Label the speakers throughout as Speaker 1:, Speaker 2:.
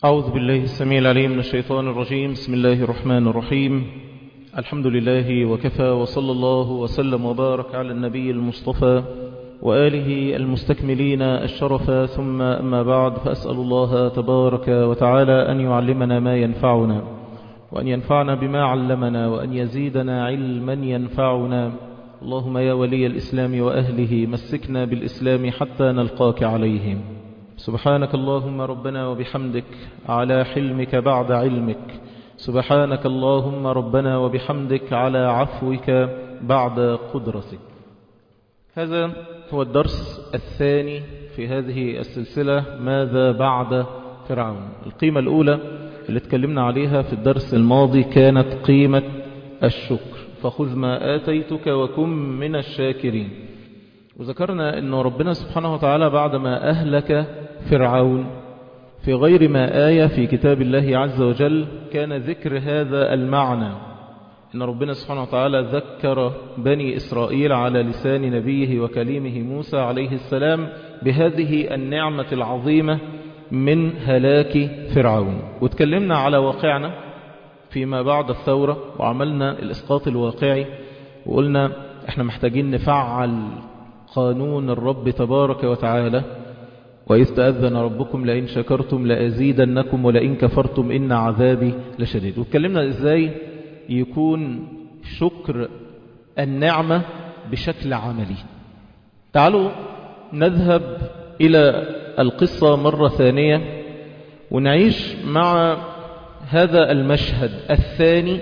Speaker 1: أعوذ بالله السميع العليم من الشيطان الرجيم بسم الله الرحمن الرحيم الحمد لله وكفى وصلى الله وسلم وبارك على النبي المصطفى وآله المستكملين الشرف ثم أما بعد فأسأل الله تبارك وتعالى أن يعلمنا ما ينفعنا وأن ينفعنا بما علمنا وأن يزيدنا علما ينفعنا اللهم يا ولي الإسلام وأهله مسكنا بالإسلام حتى نلقاك عليهم سبحانك اللهم ربنا وبحمدك على حلمك بعد علمك سبحانك اللهم ربنا وبحمدك على عفوك بعد قدرتك هذا هو الدرس الثاني في هذه السلسلة ماذا بعد فرعون القيمة الأولى اللي اتكلمنا عليها في الدرس الماضي كانت قيمة الشكر فخذ ما آتيتك وكن من الشاكرين وذكرنا أن ربنا سبحانه وتعالى بعدما أهلك فرعون في غير ما آية في كتاب الله عز وجل كان ذكر هذا المعنى إن ربنا سبحانه وتعالى ذكر بني إسرائيل على لسان نبيه وكليمه موسى عليه السلام بهذه النعمة العظيمة من هلاك فرعون وتكلمنا على واقعنا فيما بعد الثورة وعملنا الإسقاط الواقعي وقلنا احنا محتاجين نفعل قانون الرب تبارك وتعالى وإذ تأذن ربكم لئن شكرتم لأزيدنكم ولئن كفرتم إن عذابي لشديد واتكلمنا إزاي يكون شكر النعمة بشكل عملي تعالوا نذهب إلى القصة مرة ثانية ونعيش مع هذا المشهد الثاني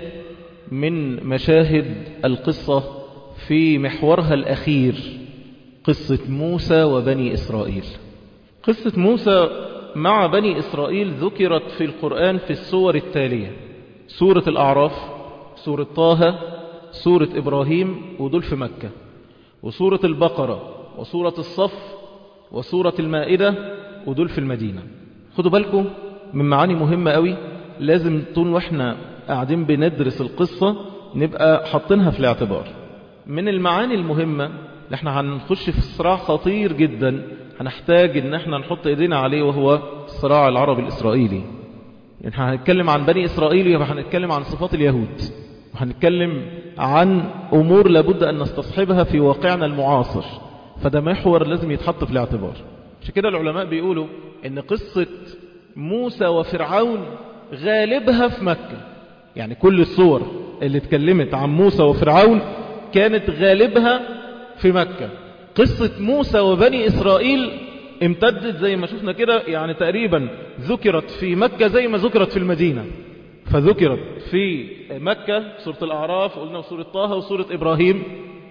Speaker 1: من مشاهد القصة في محورها الأخير قصة موسى وبني إسرائيل قصة موسى مع بني إسرائيل ذكرت في القرآن في السور التالية سورة الأعراف سورة طه سورة إبراهيم ودول في مكة وسورة البقرة وسورة الصف وسورة المائدة ودول في المدينة خدوا بالكم من معاني مهمة قوي لازم طول واحنا قاعدين بندرس القصة نبقى حاطينها في الاعتبار من المعاني المهمة اللي احنا هنخش في صراع خطير جدا هنحتاج ان احنا نحط ايدينا عليه وهو الصراع العربي الاسرائيلي يعني هنتكلم عن بني اسرائيل يبقى هنتكلم عن صفات اليهود وهنتكلم عن امور لابد ان نستصحبها في واقعنا المعاصر فده محور لازم يتحط في الاعتبار عشان كده العلماء بيقولوا ان قصة موسى وفرعون غالبها في مكة يعني كل الصور اللي اتكلمت عن موسى وفرعون كانت غالبها في مكة قصة موسى وبني إسرائيل امتدت زي ما شفنا كده يعني تقريبا ذكرت في مكة زي ما ذكرت في المدينة فذكرت في مكة سورة الأعراف قلنا سورة طه وسورة إبراهيم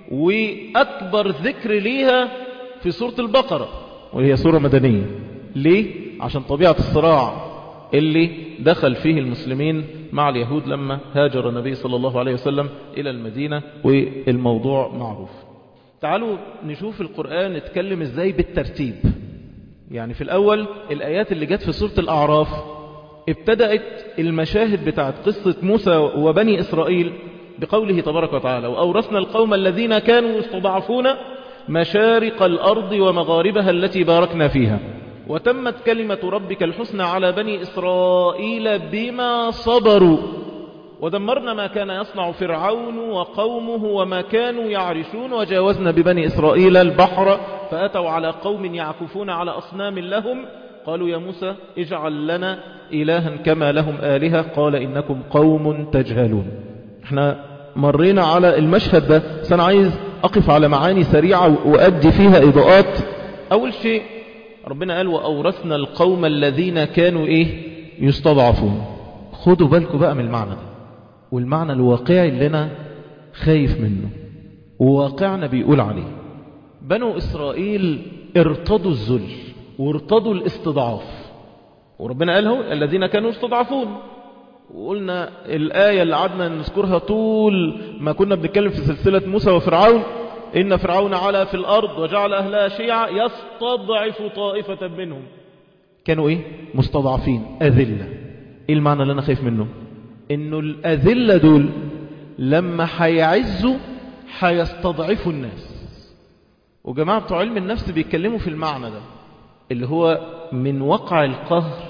Speaker 1: وأكبر ذكر ليها في سورة البقرة وهي سورة مدنية ليه؟ عشان طبيعة الصراع اللي دخل فيه المسلمين مع اليهود لما هاجر النبي صلى الله عليه وسلم إلى المدينة والموضوع معروف تعالوا نشوف القرآن اتكلم ازاي بالترتيب يعني في الأول الآيات اللي جت في سورة الأعراف ابتدأت المشاهد بتاعت قصة موسى وبني إسرائيل بقوله تبارك وتعالى وأورثنا القوم الذين كانوا يستضعفون مشارق الأرض ومغاربها التي باركنا فيها وتمت كلمة ربك الحسنى على بني إسرائيل بما صبروا ودمرنا ما كان يصنع فرعون وقومه وما كانوا يعرشون وجاوزنا ببني إسرائيل البحر فأتوا على قوم يعكفون على أصنام لهم قالوا يا موسى اجعل لنا إلها كما لهم آلهة قال إنكم قوم تجهلون احنا مرينا على المشهد ده بس أنا عايز أقف على معاني سريعة وأدي فيها إضاءات أول شيء ربنا قال وأورثنا القوم الذين كانوا إيه يستضعفون خدوا بالكم بقى من المعنى ده والمعنى الواقعي اللي أنا خايف منه وواقعنا بيقول عليه بنو إسرائيل ارتضوا الذل وارتضوا الاستضعاف وربنا قال هو الذين كانوا يستضعفون وقلنا الآية اللي قعدنا نذكرها طول ما كنا بنتكلم في سلسلة موسى وفرعون إن فرعون علا في الأرض وجعل أهلها شيعا يستضعف طائفة منهم كانوا إيه مستضعفين أذلة إيه المعنى اللي أنا خايف منه إنه الأذلة دول لما هيعزوا هيستضعفوا الناس وجماعة بتوع علم النفس بيتكلموا في المعنى ده اللي هو من وقع القهر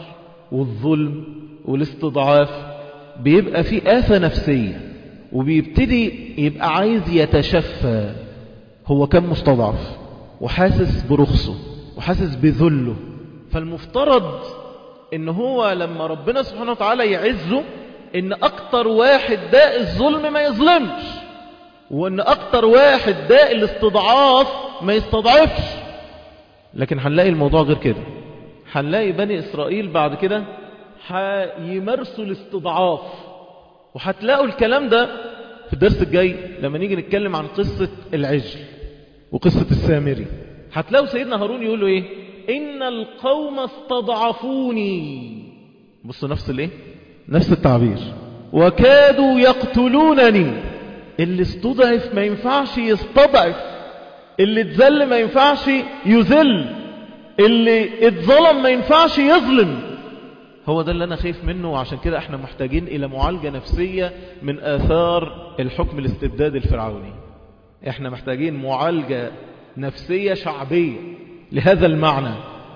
Speaker 1: والظلم والاستضعاف بيبقى في آفة نفسية وبيبتدي يبقى عايز يتشفى هو كان مستضعف وحاسس برخصه وحاسس بذله فالمفترض ان هو لما ربنا سبحانه وتعالى يعزه ان اكتر واحد داء الظلم ما يظلمش وان اكتر واحد داء الاستضعاف ما يستضعفش لكن هنلاقي الموضوع غير كده هنلاقي بني اسرائيل بعد كده هيمارسوا الاستضعاف وهتلاقوا الكلام ده في الدرس الجاي لما نيجي نتكلم عن قصة العجل وقصة السامري هتلاقوا سيدنا هارون يقول له ايه ان القوم استضعفوني بصوا نفس الايه نفس التعبير وكادوا يقتلونني اللي استضعف ما ينفعش يستضعف اللي اتذل ما ينفعش يذل اللي اتظلم ما ينفعش يظلم هو ده اللي أنا خايف منه وعشان كده احنا محتاجين إلى معالجة نفسية من آثار الحكم الاستبداد الفرعوني احنا محتاجين معالجة نفسية شعبية لهذا المعنى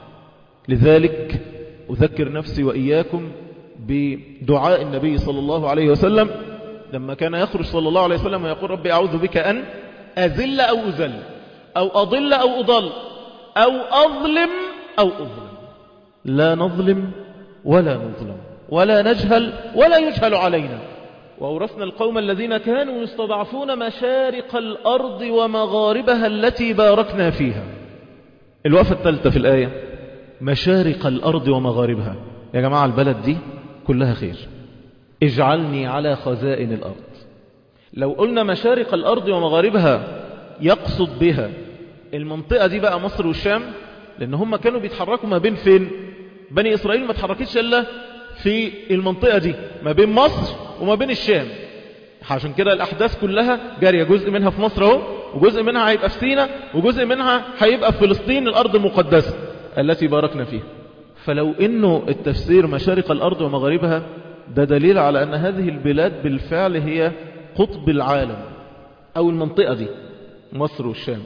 Speaker 1: لذلك أذكر نفسي وإياكم بدعاء النبي صلى الله عليه وسلم لما كان يخرج صلى الله عليه وسلم ويقول ربي أعوذ بك أن أذل أو أذل أو أضل أو أضل أو أظلم أو أظلم لا نظلم ولا نظلم ولا نجهل ولا يجهل علينا وأورثنا القوم الذين كانوا يستضعفون مشارق الأرض ومغاربها التي باركنا فيها الوقفة الثالثة في الآية مشارق الأرض ومغاربها يا جماعة البلد دي كلها خير اجعلني على خزائن الأرض لو قلنا مشارق الأرض ومغاربها يقصد بها المنطقة دي بقى مصر والشام لأن هم كانوا بيتحركوا ما بين فين بني إسرائيل ما تحركتش إلا في المنطقة دي ما بين مصر وما بين الشام عشان كده الأحداث كلها جارية جزء منها في مصر اهو وجزء منها هيبقى في سينا وجزء منها هيبقى في فلسطين الأرض المقدسة التي باركنا فيها فلو إنه التفسير مشارق الأرض ومغاربها ده دليل على أن هذه البلاد بالفعل هي قطب العالم أو المنطقة دي مصر والشام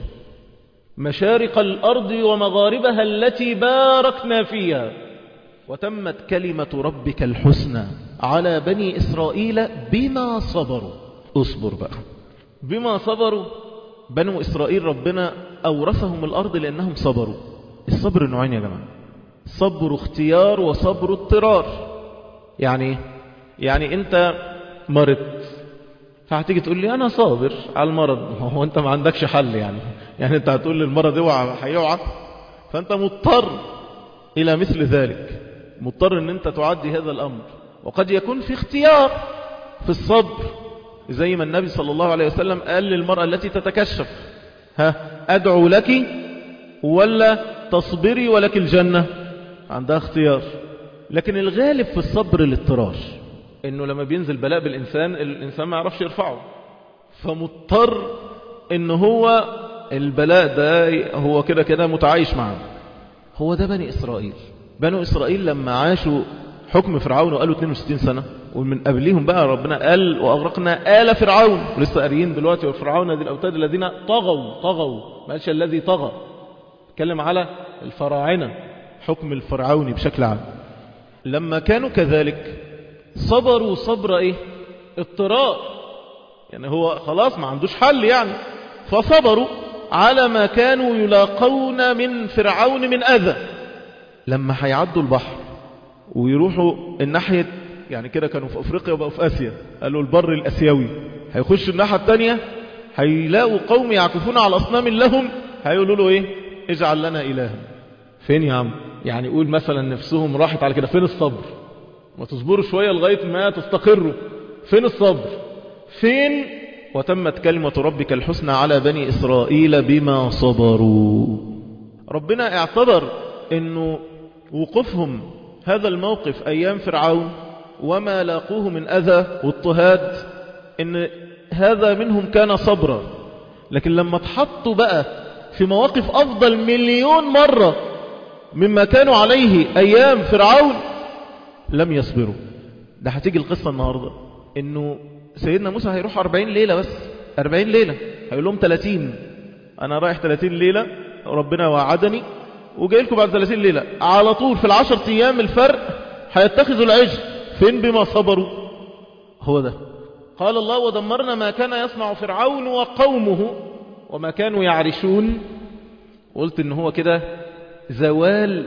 Speaker 1: مشارق الأرض ومغاربها التي باركنا فيها وتمت كلمة ربك الحسنى على بني إسرائيل بما صبروا اصبر بقى بما صبروا بنو إسرائيل ربنا أورثهم الأرض لأنهم صبروا الصبر نوعين يا جماعة صبر اختيار وصبر اضطرار يعني يعني انت مرضت فهتيجي تقول لي انا صابر على المرض هو انت ما عندكش حل يعني يعني انت هتقول لي المرض اوعى هيوعى فانت مضطر الى مثل ذلك مضطر ان انت تعدي هذا الامر وقد يكون في اختيار في الصبر زي ما النبي صلى الله عليه وسلم قال للمرأة التي تتكشف ها ادعو لك ولا تصبري ولك الجنة عندها اختيار لكن الغالب في الصبر الاضطرار انه لما بينزل بلاء بالانسان الانسان ما يعرفش يرفعه فمضطر ان هو البلاء ده هو كده كده متعايش معه هو ده بني اسرائيل بنو اسرائيل لما عاشوا حكم فرعون وقالوا 62 سنة ومن قبلهم بقى ربنا قال وأغرقنا آل فرعون ولسه قاريين دلوقتي وفرعون ذي الأوتاد الذين طغوا طغوا ما قالش الذي طغى اتكلم على الفراعنة حكم الفرعوني بشكل عام لما كانوا كذلك صبروا صبر ايه اضطرار يعني هو خلاص ما عندوش حل يعني فصبروا على ما كانوا يلاقون من فرعون من أذى لما هيعدوا البحر ويروحوا الناحية يعني كده كانوا في أفريقيا وبقوا في آسيا قالوا البر الأسيوي هيخشوا الناحية التانية هيلاقوا قوم يعكفون على أصنام لهم هيقولوا له إيه اجعل لنا إلها فين يا عم يعني يقول مثلا نفسهم راحت على كده فين الصبر وتصبروا شوية لغاية ما تستقروا فين الصبر فين وتمت كلمة ربك الحسنى على بني إسرائيل بما صبروا ربنا اعتبر انه وقوفهم هذا الموقف ايام فرعون وما لاقوه من اذى واضطهاد ان هذا منهم كان صبرا لكن لما اتحطوا بقى في مواقف افضل مليون مرة مما كانوا عليه ايام فرعون لم يصبروا ده هتيجي القصة النهاردة انه سيدنا موسى هيروح 40 ليلة بس 40 ليلة هيقول لهم 30 انا رايح 30 ليلة ربنا وعدني وجاي لكم بعد 30 ليلة على طول في العشر ايام الفرق هيتخذوا العجل فين بما صبروا هو ده قال الله ودمرنا ما كان يصنع فرعون وقومه وما كانوا يعرشون قلت ان هو كده زوال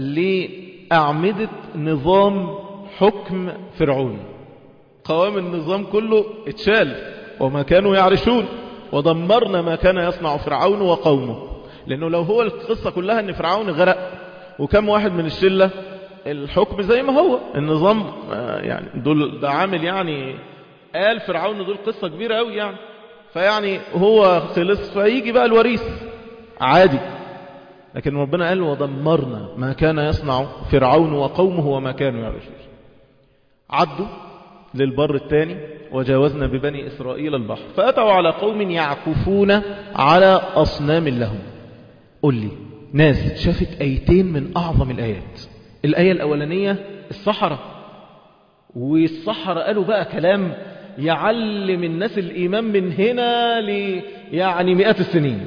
Speaker 1: لأعمدة نظام حكم فرعون قوام النظام كله اتشال وما كانوا يعرشون ودمرنا ما كان يصنع فرعون وقومه لأنه لو هو القصة كلها أن فرعون غرق وكم واحد من الشلة الحكم زي ما هو النظام يعني دول ده عامل يعني قال فرعون دول قصة كبيرة قوي يعني فيعني هو خلص فيجي بقى الوريث عادي لكن ربنا قال ودمرنا ما كان يصنع فرعون وقومه وما كانوا يعرشون عدوا للبر الثاني وجاوزنا ببني إسرائيل البحر فأتوا على قوم يعكفون على أصنام لهم قل لي ناس شافت آيتين من أعظم الآيات الآية الأولانية الصحراء والصحراء قالوا بقى كلام يعلم الناس الإيمان من هنا ل يعني مئات السنين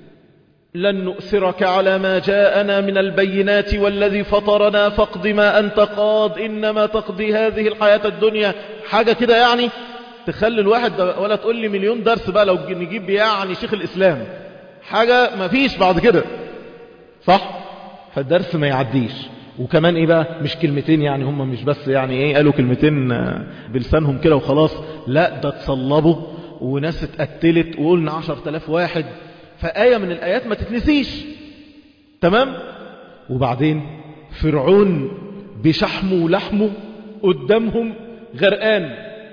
Speaker 1: لن نؤثرك على ما جاءنا من البينات والذي فطرنا فاقض ما أنت قاض إنما تقضي هذه الحياة الدنيا حاجة كده يعني تخلي الواحد ولا تقول لي مليون درس بقى لو نجيب يعني شيخ الإسلام حاجة ما فيش بعد كده صح فالدرس ما يعديش وكمان ايه بقى مش كلمتين يعني هم مش بس يعني ايه قالوا كلمتين بلسانهم كده وخلاص لا ده تصلبوا وناس اتقتلت وقلنا عشر تلاف واحد فآية من الآيات ما تتنسيش تمام وبعدين فرعون بشحمه ولحمه قدامهم غرقان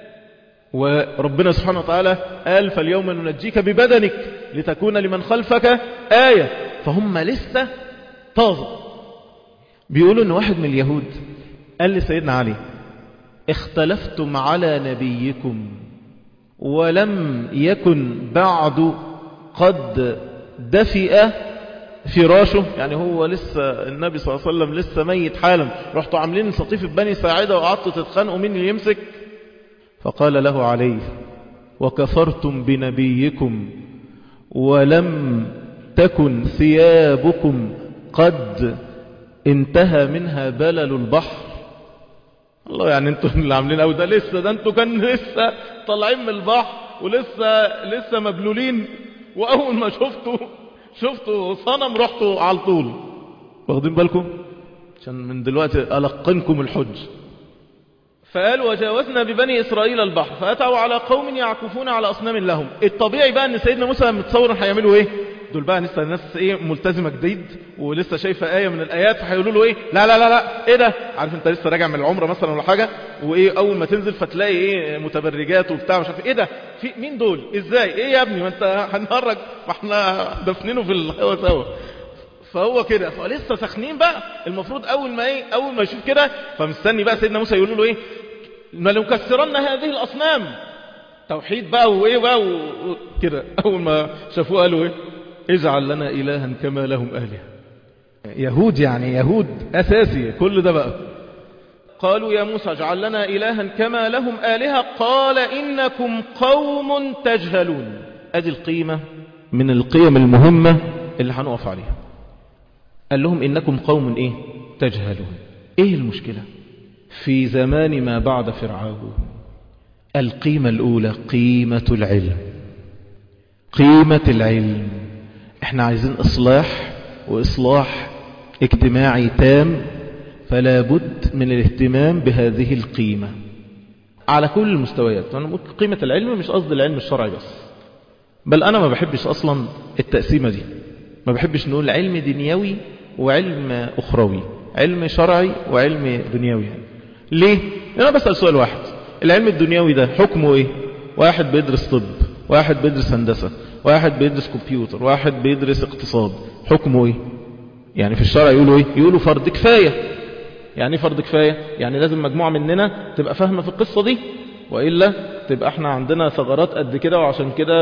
Speaker 1: وربنا سبحانه وتعالى قال فاليوم ننجيك ببدنك لتكون لمن خلفك آية فهم لسه طازة بيقولوا ان واحد من اليهود قال لسيدنا علي اختلفتم على نبيكم ولم يكن بعد قد دفئ فراشه يعني هو لسه النبي صلى الله عليه وسلم لسه ميت حالا رحتوا عاملين سطيف بني ساعدة وقعدتوا تتخانقوا مين اللي يمسك فقال له عليه وكفرتم بنبيكم ولم تكن ثيابكم قد انتهى منها بلل البحر الله يعني انتوا اللي عاملين قوي ده لسه ده انتوا كان لسه طالعين من البحر ولسه لسه مبلولين واول ما شفتوا شفتوا صنم رحتوا على طول واخدين بالكم عشان من دلوقتي ألقنكم الحج فقال وجاوزنا ببني إسرائيل البحر فأتوا على قوم يعكفون على أصنام لهم الطبيعي بقى أن سيدنا موسى متصور هيعملوا إيه دول بقى لسه الناس ايه ملتزمه جديد ولسه شايفه ايه من الايات فهيقولوا له ايه لا لا لا لا ايه ده عارف انت لسه راجع من العمره مثلا ولا حاجه وايه اول ما تنزل فتلاقي ايه متبرجات وبتاع مش عارف ايه ده في مين دول ازاي ايه يا ابني ما انت هنهرج ما احنا دفنينه في الهوا سوا فهو كده فلسه سخنين بقى المفروض اول ما ايه اول ما يشوف كده فمستني بقى سيدنا موسى يقول له ايه ما لنكسرن هذه الاصنام توحيد بقى وايه بقى وكده اول ما شافوه قالوا ايه اجعل لنا إلها كما لهم آلهة يهود يعني يهود أساسي كل ده بقى قالوا يا موسى اجعل لنا إلها كما لهم آلهة قال إنكم قوم تجهلون أدي القيمة من القيم المهمة اللي هنقف عليها قال لهم إنكم قوم إيه تجهلون إيه المشكلة في زمان ما بعد فرعون القيمة الأولى قيمة العلم قيمة العلم احنا عايزين اصلاح واصلاح اجتماعي تام فلا بد من الاهتمام بهذه القيمة على كل المستويات أنا قيمة العلم مش قصد العلم الشرعي بس بل أنا ما بحبش أصلا التقسيمة دي ما بحبش نقول علم دنيوي وعلم أخروي علم شرعي وعلم دنيوي يعني. ليه؟ أنا بسأل سؤال واحد العلم الدنيوي ده حكمه إيه؟ واحد بيدرس طب واحد بيدرس هندسة واحد بيدرس كمبيوتر واحد بيدرس اقتصاد حكمه ايه يعني في الشرع يقولوا ايه يقولوا فرض كفاية يعني فرض كفاية يعني لازم مجموعة مننا تبقى فاهمة في القصة دي وإلا تبقى احنا عندنا ثغرات قد كده وعشان كده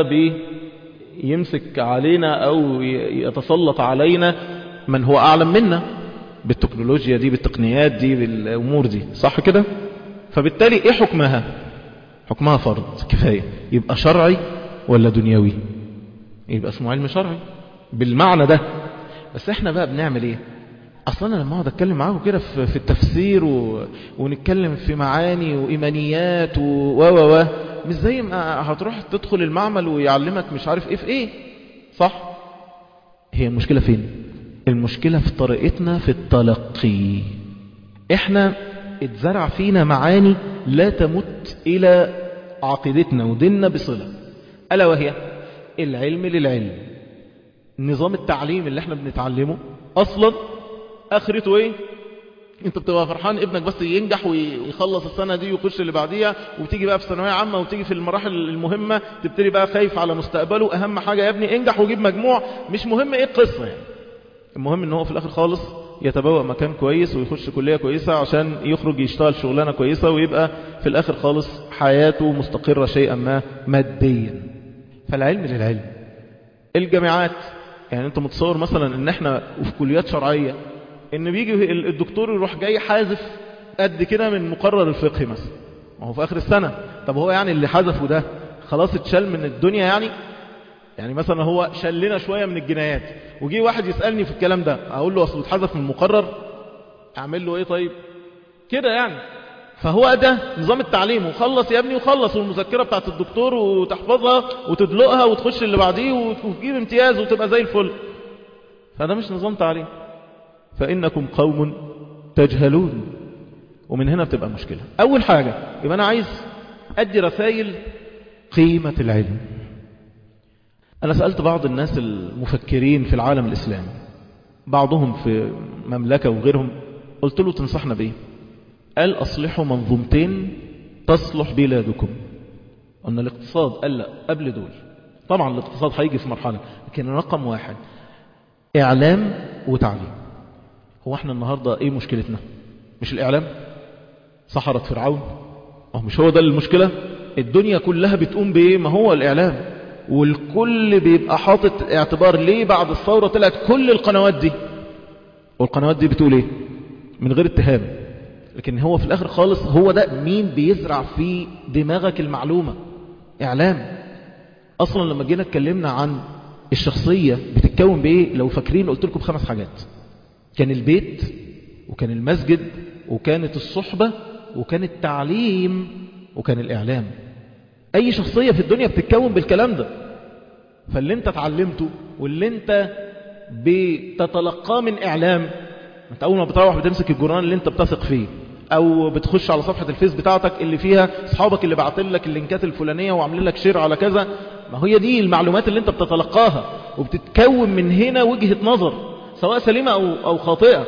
Speaker 1: بيمسك علينا أو يتسلط علينا من هو أعلم منا بالتكنولوجيا دي بالتقنيات دي بالأمور دي صح كده فبالتالي ايه حكمها حكمها فرض كفاية يبقى شرعي ولا دنيوي يبقى اسمه علم شرعي بالمعنى ده بس احنا بقى بنعمل ايه اصلا انا لما اقعد اتكلم معاكم كده في في التفسير و... ونتكلم في معاني وايمانيات و و و مش زي ما هتروح تدخل المعمل ويعلمك مش عارف ايه في ايه صح هي المشكله فين المشكله في طريقتنا في التلقي احنا اتزرع فينا معاني لا تمت الى عقيدتنا وديننا بصله الا وهي العلم للعلم نظام التعليم اللي احنا بنتعلمه اصلا اخرته ايه انت بتبقى فرحان ابنك بس ينجح ويخلص السنة دي ويخش اللي بعديها وتيجي بقى في ثانوية عامة وتيجي في المراحل المهمة تبتدي بقى خايف على مستقبله اهم حاجة يا ابني انجح وجيب مجموع مش مهم ايه القصة يعني المهم ان هو في الاخر خالص يتبوأ مكان كويس ويخش كلية كويسة عشان يخرج يشتغل شغلانة كويسة ويبقى في الاخر خالص حياته مستقرة شيئا ما ماديا فالعلم للعلم الجامعات يعني انت متصور مثلا ان احنا وفي كليات شرعية ان بيجي الدكتور يروح جاي حازف قد كده من مقرر الفقه مثلا ما هو في اخر السنة طب هو يعني اللي حذفه ده خلاص اتشال من الدنيا يعني يعني مثلا هو شال لنا شوية من الجنايات وجي واحد يسألني في الكلام ده اقول له اصل اتحذف من المقرر اعمل له ايه طيب كده يعني فهو ده نظام التعليم وخلص يا ابني وخلص والمذكرة بتاعت الدكتور وتحفظها وتدلقها وتخش اللي بعديه وتجيب امتياز وتبقى زي الفل فده مش نظام تعليم فإنكم قوم تجهلون ومن هنا بتبقى مشكلة أول حاجة يبقى أنا عايز أدي رسائل قيمة العلم أنا سألت بعض الناس المفكرين في العالم الإسلامي بعضهم في مملكة وغيرهم قلت له تنصحنا بإيه قال أصلحوا منظومتين تصلح بلادكم قلنا الاقتصاد قال لا قبل دول طبعا الاقتصاد هيجي في مرحلة لكن رقم واحد إعلام وتعليم هو احنا النهاردة ايه مشكلتنا مش الإعلام سحرة فرعون أو مش هو ده المشكلة الدنيا كلها بتقوم بإيه ما هو الإعلام والكل بيبقى حاطط اعتبار ليه بعد الثورة طلعت كل القنوات دي والقنوات دي بتقول ايه من غير اتهام لكن هو في الآخر خالص هو ده مين بيزرع في دماغك المعلومة إعلام أصلا لما جينا اتكلمنا عن الشخصية بتتكون بإيه لو فاكرين قلت لكم خمس حاجات كان البيت وكان المسجد وكانت الصحبة وكان التعليم وكان الإعلام أي شخصية في الدنيا بتتكون بالكلام ده فاللي انت اتعلمته واللي انت بتتلقاه من إعلام انت أول ما بتروح بتمسك الجران اللي انت بتثق فيه او بتخش على صفحة الفيس بتاعتك اللي فيها اصحابك اللي بعتل لك اللينكات الفلانية وعاملين لك شير على كذا ما هي دي المعلومات اللي انت بتتلقاها وبتتكون من هنا وجهة نظر سواء سليمة او, أو خاطئة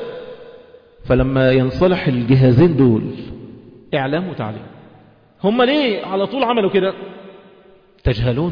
Speaker 1: فلما ينصلح الجهازين دول اعلام وتعليم هم ليه على طول عملوا كده تجهلون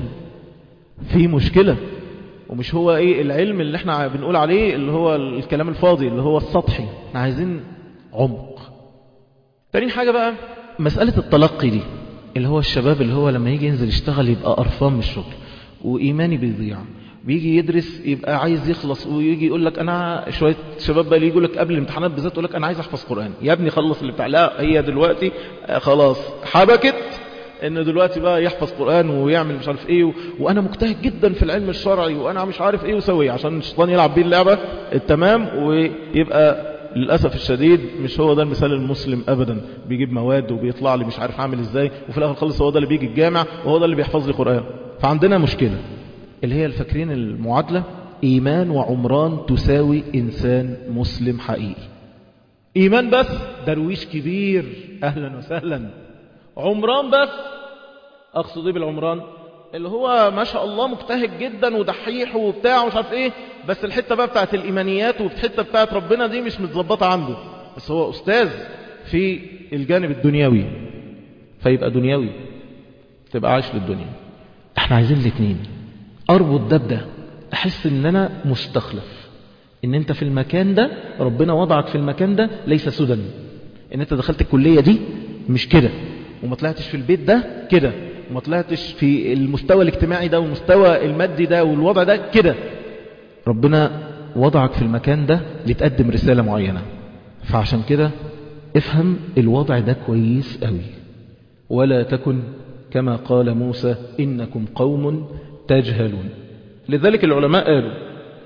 Speaker 1: في مشكلة ومش هو ايه العلم اللي احنا بنقول عليه اللي هو الكلام الفاضي اللي هو السطحي احنا عايزين عمق تاني حاجة بقى مسألة التلقي دي اللي هو الشباب اللي هو لما يجي ينزل يشتغل يبقى قرفان من الشغل وإيماني بيضيع بيجي يدرس يبقى عايز يخلص ويجي يقول لك أنا شوية شباب بقى اللي يقول لك قبل الامتحانات بالذات يقول لك أنا عايز أحفظ قرآن يا ابني خلص اللي بتاع لا هي دلوقتي خلاص حبكت ان دلوقتي بقى يحفظ قرآن ويعمل مش عارف ايه و... وانا مجتهد جدا في العلم الشرعي وانا مش عارف ايه وسوي عشان الشيطان يلعب بيه اللعبة التمام ويبقى للأسف الشديد مش هو ده المثال المسلم أبدا بيجيب مواد وبيطلع لي مش عارف عامل ازاي وفي الآخر خلص هو ده اللي بيجي الجامع وهو ده اللي بيحفظ لي قرآن فعندنا مشكلة اللي هي الفاكرين المعادلة إيمان وعمران تساوي إنسان مسلم حقيقي إيمان بس درويش كبير أهلا وسهلا عمران بس أقصد إيه بالعمران اللي هو ما شاء الله مجتهد جدا ودحيح وبتاع ومش عارف ايه بس الحتة بقى بتاعت الإيمانيات والحتة بتاعت ربنا دي مش متظبطة عنده بس هو أستاذ في الجانب الدنيوي فيبقى دنيوي تبقى عايش للدنيا احنا عايزين الاثنين اربط ده بده احس ان انا مستخلف ان انت في المكان ده ربنا وضعك في المكان ده ليس سدى ان انت دخلت الكلية دي مش كده وما طلعتش في البيت ده كده وما طلعتش في المستوى الاجتماعي ده والمستوى المادي ده والوضع ده كده ربنا وضعك في المكان ده لتقدم رسالة معينة فعشان كده افهم الوضع ده كويس قوي ولا تكن كما قال موسى إنكم قوم تجهلون لذلك العلماء قالوا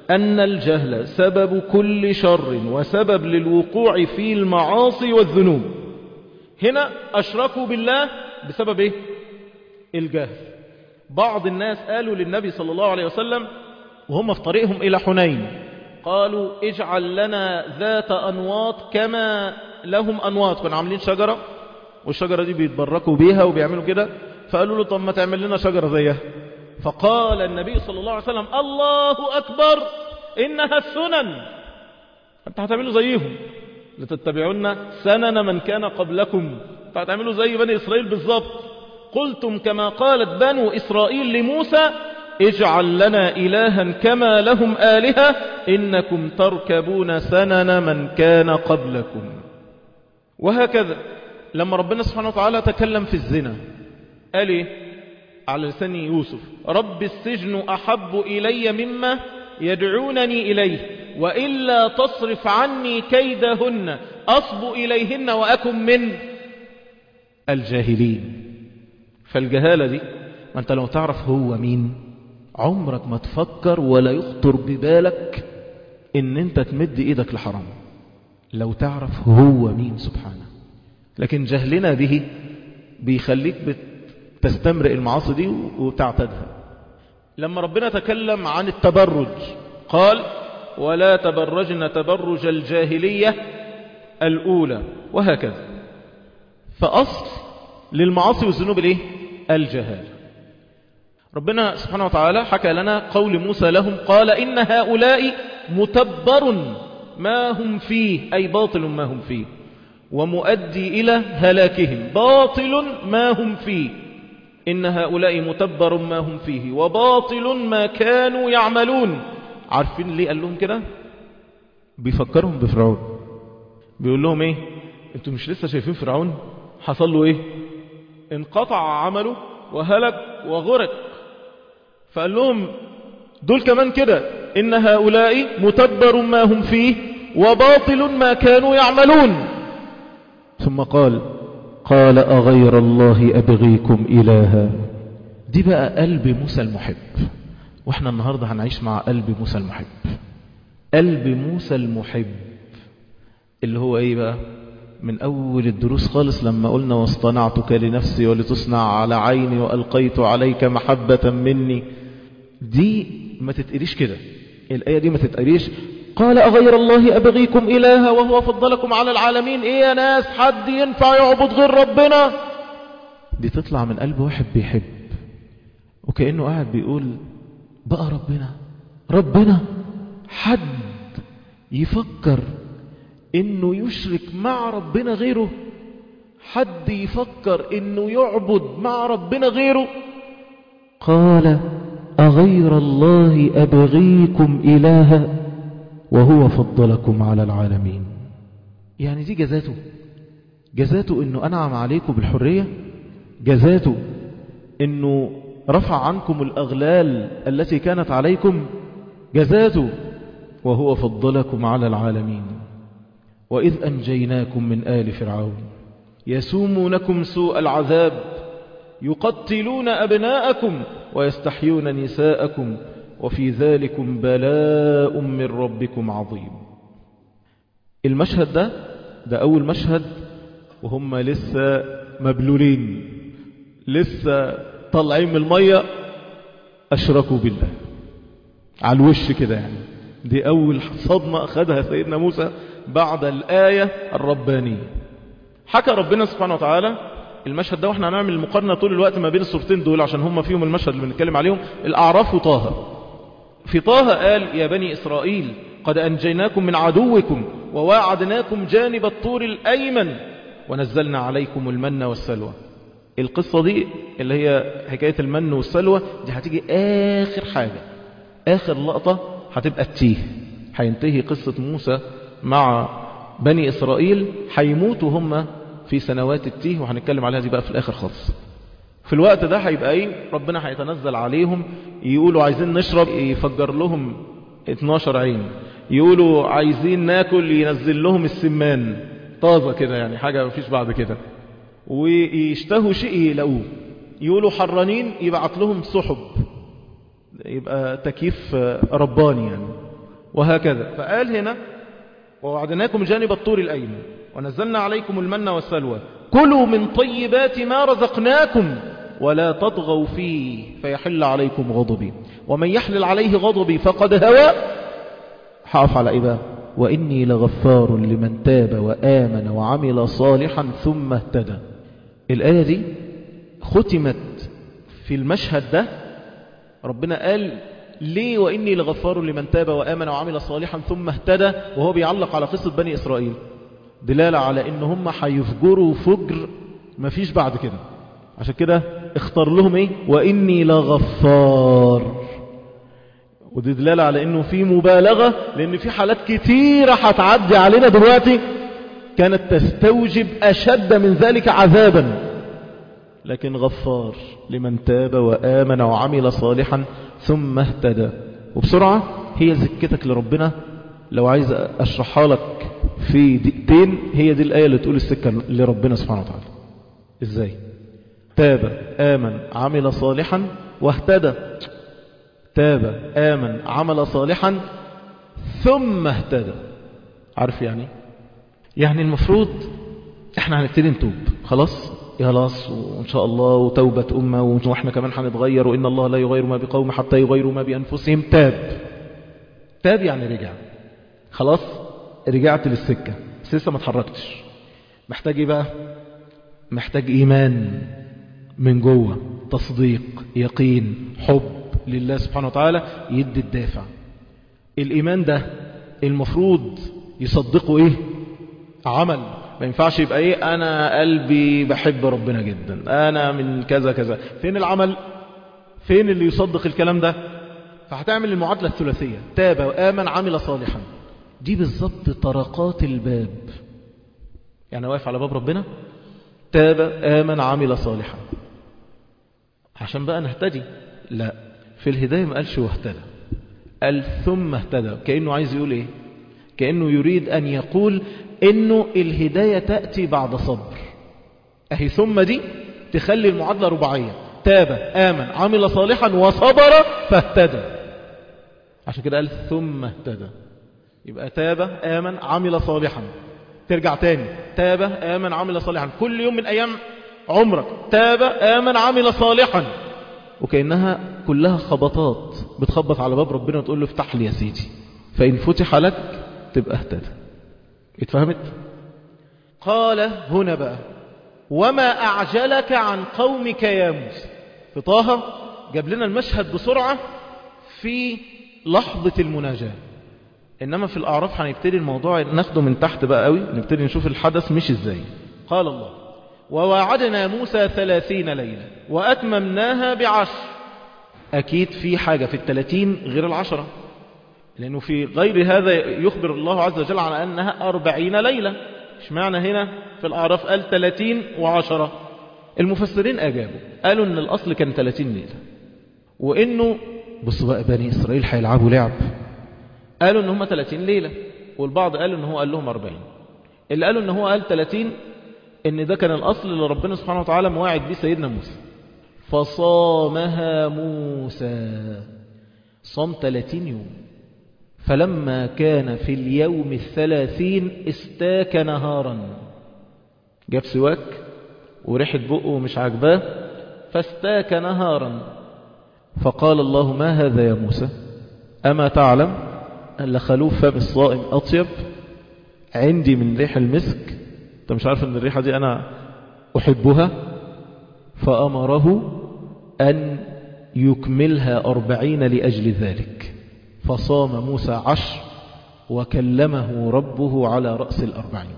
Speaker 1: أن الجهل سبب كل شر وسبب للوقوع في المعاصي والذنوب هنا أشركوا بالله بسبب إيه؟ الجهل بعض الناس قالوا للنبي صلى الله عليه وسلم وهم في طريقهم إلى حنين قالوا اجعل لنا ذات أنواط كما لهم أنواط كانوا عاملين شجرة والشجرة دي بيتبركوا بيها وبيعملوا كده فقالوا له طب ما تعمل لنا شجرة زيها فقال النبي صلى الله عليه وسلم الله أكبر إنها السنن أنت هتعملوا زيهم لتتبعون سنن من كان قبلكم فهتعملوا زي بني إسرائيل بالضبط قلتم كما قالت بنو إسرائيل لموسى اجعل لنا إلها كما لهم آلهة إنكم تركبون سنن من كان قبلكم وهكذا لما ربنا سبحانه وتعالى تكلم في الزنا قال إيه على لسان يوسف رب السجن أحب إلي مما يدعونني إليه وإلا تصرف عني كيدهن أصب إليهن وأكن من الجاهلين فالجهالة دي ما أنت لو تعرف هو مين عمرك ما تفكر ولا يخطر ببالك ان انت تمد ايدك لحرام لو تعرف هو مين سبحانه لكن جهلنا به بيخليك تستمرئ المعاصي دي وتعتدها لما ربنا تكلم عن التبرج قال ولا تبرجن تبرج الجاهلية الأولى وهكذا فأصل للمعاصي والذنوب الايه الجهال ربنا سبحانه وتعالى حكى لنا قول موسى لهم قال إن هؤلاء متبر ما هم فيه أي باطل ما هم فيه ومؤدي إلى هلاكهم باطل ما هم فيه إن هؤلاء متبر ما هم فيه وباطل ما كانوا يعملون عارفين ليه قال لهم كده بيفكرهم بفرعون بيقول لهم ايه انتوا مش لسه شايفين فرعون حصل له ايه انقطع عمله وهلك وغرق فقال لهم دول كمان كده إن هؤلاء متبر ما هم فيه وباطل ما كانوا يعملون ثم قال قال أغير الله أبغيكم إلها دي بقى قلب موسى المحب واحنا النهاردة هنعيش مع قلب موسى المحب قلب موسى المحب اللي هو ايه بقى من أول الدروس خالص لما قلنا واصطنعتك لنفسي ولتصنع على عيني وألقيت عليك محبة مني دي ما تتقريش كده الآية دي ما تتقريش قال أغير الله أبغيكم إلها وهو فضلكم على العالمين إيه يا ناس حد ينفع يعبد غير ربنا دي تطلع من قلب واحد بيحب وكأنه قاعد بيقول بقى ربنا ربنا حد يفكر انه يشرك مع ربنا غيره حد يفكر انه يعبد مع ربنا غيره قال أغير الله أبغيكم إلها وهو فضلكم على العالمين يعني دي جزاته جزاته انه انعم عليكم بالحرية جزاته انه رفع عنكم الاغلال التي كانت عليكم جزاته وهو فضلكم على العالمين وإذ أنجيناكم من آل فرعون يسومونكم سوء العذاب يقتلون أبناءكم ويستحيون نساءكم وفي ذلكم بلاء من ربكم عظيم المشهد ده ده أول مشهد وهم لسه مبلولين لسه طالعين من المية أشركوا بالله على الوش كده يعني دي أول صدمة أخذها سيدنا موسى بعد الآية الربانية حكى ربنا سبحانه وتعالى المشهد ده واحنا هنعمل المقارنة طول الوقت ما بين الصورتين دول عشان هم فيهم المشهد اللي بنتكلم عليهم الأعراف وطه في طه قال يا بني إسرائيل قد أنجيناكم من عدوكم وواعدناكم جانب الطور الأيمن ونزلنا عليكم المن والسلوى القصة دي اللي هي حكاية المن والسلوى دي هتيجي آخر حاجة آخر لقطة هتبقى التيه هينتهي قصة موسى مع بني إسرائيل هيموتوا هم في سنوات التيه وهنتكلم عليها دي بقى في الآخر خالص في الوقت ده هيبقى ايه ربنا هيتنزل عليهم يقولوا عايزين نشرب يفجر لهم 12 عين يقولوا عايزين ناكل ينزل لهم السمان طازة كده يعني حاجة مفيش بعد كده ويشتهوا شيء يلاقوه يقولوا حرانين يبعت لهم سحب يبقى تكييف رباني يعني وهكذا فقال هنا ووعدناكم جانب الطور الأيمن ونزلنا عليكم المن والسلوى كلوا من طيبات ما رزقناكم ولا تطغوا فيه فيحل عليكم غضبي ومن يحلل عليه غضبي فقد هوى حاف على إيه بقى وإني لغفار لمن تاب وآمن وعمل صالحا ثم اهتدى الآية دي ختمت في المشهد ده ربنا قال ليه وإني لغفار لمن تاب وآمن وعمل صالحا ثم اهتدى وهو بيعلق على قصة بني إسرائيل دلالة على إن هم هيفجروا فجر مفيش بعد كده عشان كده اختار لهم ايه وإني لغفار ودي دلالة على انه في مبالغة لان في حالات كتيرة هتعدي علينا دلوقتي كانت تستوجب اشد من ذلك عذابا لكن غفار لمن تاب وآمن وعمل صالحا ثم اهتدى وبسرعة هي زكتك لربنا لو عايز اشرحها لك في دقيقتين هي دي الآية اللي تقول السكة لربنا سبحانه وتعالى ازاي تاب آمن عمل صالحا واهتدى تاب آمن عمل صالحا ثم اهتدى عارف يعني يعني المفروض احنا هنبتدي نتوب خلاص خلاص وان شاء الله وتوبة أمة واحنا كمان هنتغير وإن الله لا يغير ما بقوم حتى يغيروا ما بأنفسهم تاب تاب يعني رجع خلاص رجعت للسكة بس لسه ما اتحركتش محتاج ايه بقى محتاج ايمان من جوه تصديق يقين حب لله سبحانه وتعالى يدي الدافع الإيمان ده المفروض يصدقه إيه عمل ما ينفعش يبقى إيه أنا قلبي بحب ربنا جدا أنا من كذا كذا فين العمل فين اللي يصدق الكلام ده فهتعمل المعادلة الثلاثية تاب وآمن عمل صالحا دي بالظبط طرقات الباب يعني واقف على باب ربنا تاب آمن عمل صالحا عشان بقى نهتدي لا في الهداية ما قالش واهتدى قال ثم اهتدى كأنه عايز يقول ايه كأنه يريد أن يقول انه الهداية تأتي بعد صبر اهي ثم دي تخلي المعادلة رباعية تاب آمن عمل صالحا وصبر فاهتدى عشان كده قال ثم اهتدى يبقى تاب آمن عمل صالحا ترجع تاني تاب آمن عمل صالحا كل يوم من أيام عمرك تاب آمن عمل صالحا وكأنها كلها خبطات بتخبط على باب ربنا وتقول له افتح لي يا سيدي فإن فتح لك تبقى اهتدى اتفهمت قال هنا بقى وما أعجلك عن قومك يا موسى في طه جاب لنا المشهد بسرعة في لحظة المناجاة إنما في الأعراف هنبتدي الموضوع ناخده من تحت بقى قوي نبتدي نشوف الحدث مش إزاي قال الله ووعدنا موسى ثلاثين ليلة وأتممناها بعشر أكيد في حاجة في الثلاثين غير العشرة لأنه في غير هذا يخبر الله عز وجل عن أنها أربعين ليلة إيش معنى هنا في الأعراف قال ثلاثين وعشرة المفسرين أجابوا قالوا أن الأصل كان ثلاثين ليلة وإنه بصوا بقى بني إسرائيل هيلعبوا لعب قالوا أن هم ثلاثين ليلة والبعض قالوا أن هو قال لهم أربعين اللي قالوا أن هو قال ثلاثين ان ده كان الاصل اللي ربنا سبحانه وتعالى مواعد بيه سيدنا موسى فصامها موسى صام 30 يوم فلما كان في اليوم الثلاثين استاك نهارا جاب سواك وريحة بقه مش عاجباه فاستاك نهارا فقال الله ما هذا يا موسى أما تعلم أن خلوف فم الصائم أطيب عندي من ريح المسك انت مش عارف ان الريحة دي انا احبها فامره ان يكملها اربعين لاجل ذلك فصام موسى عشر وكلمه ربه على رأس الاربعين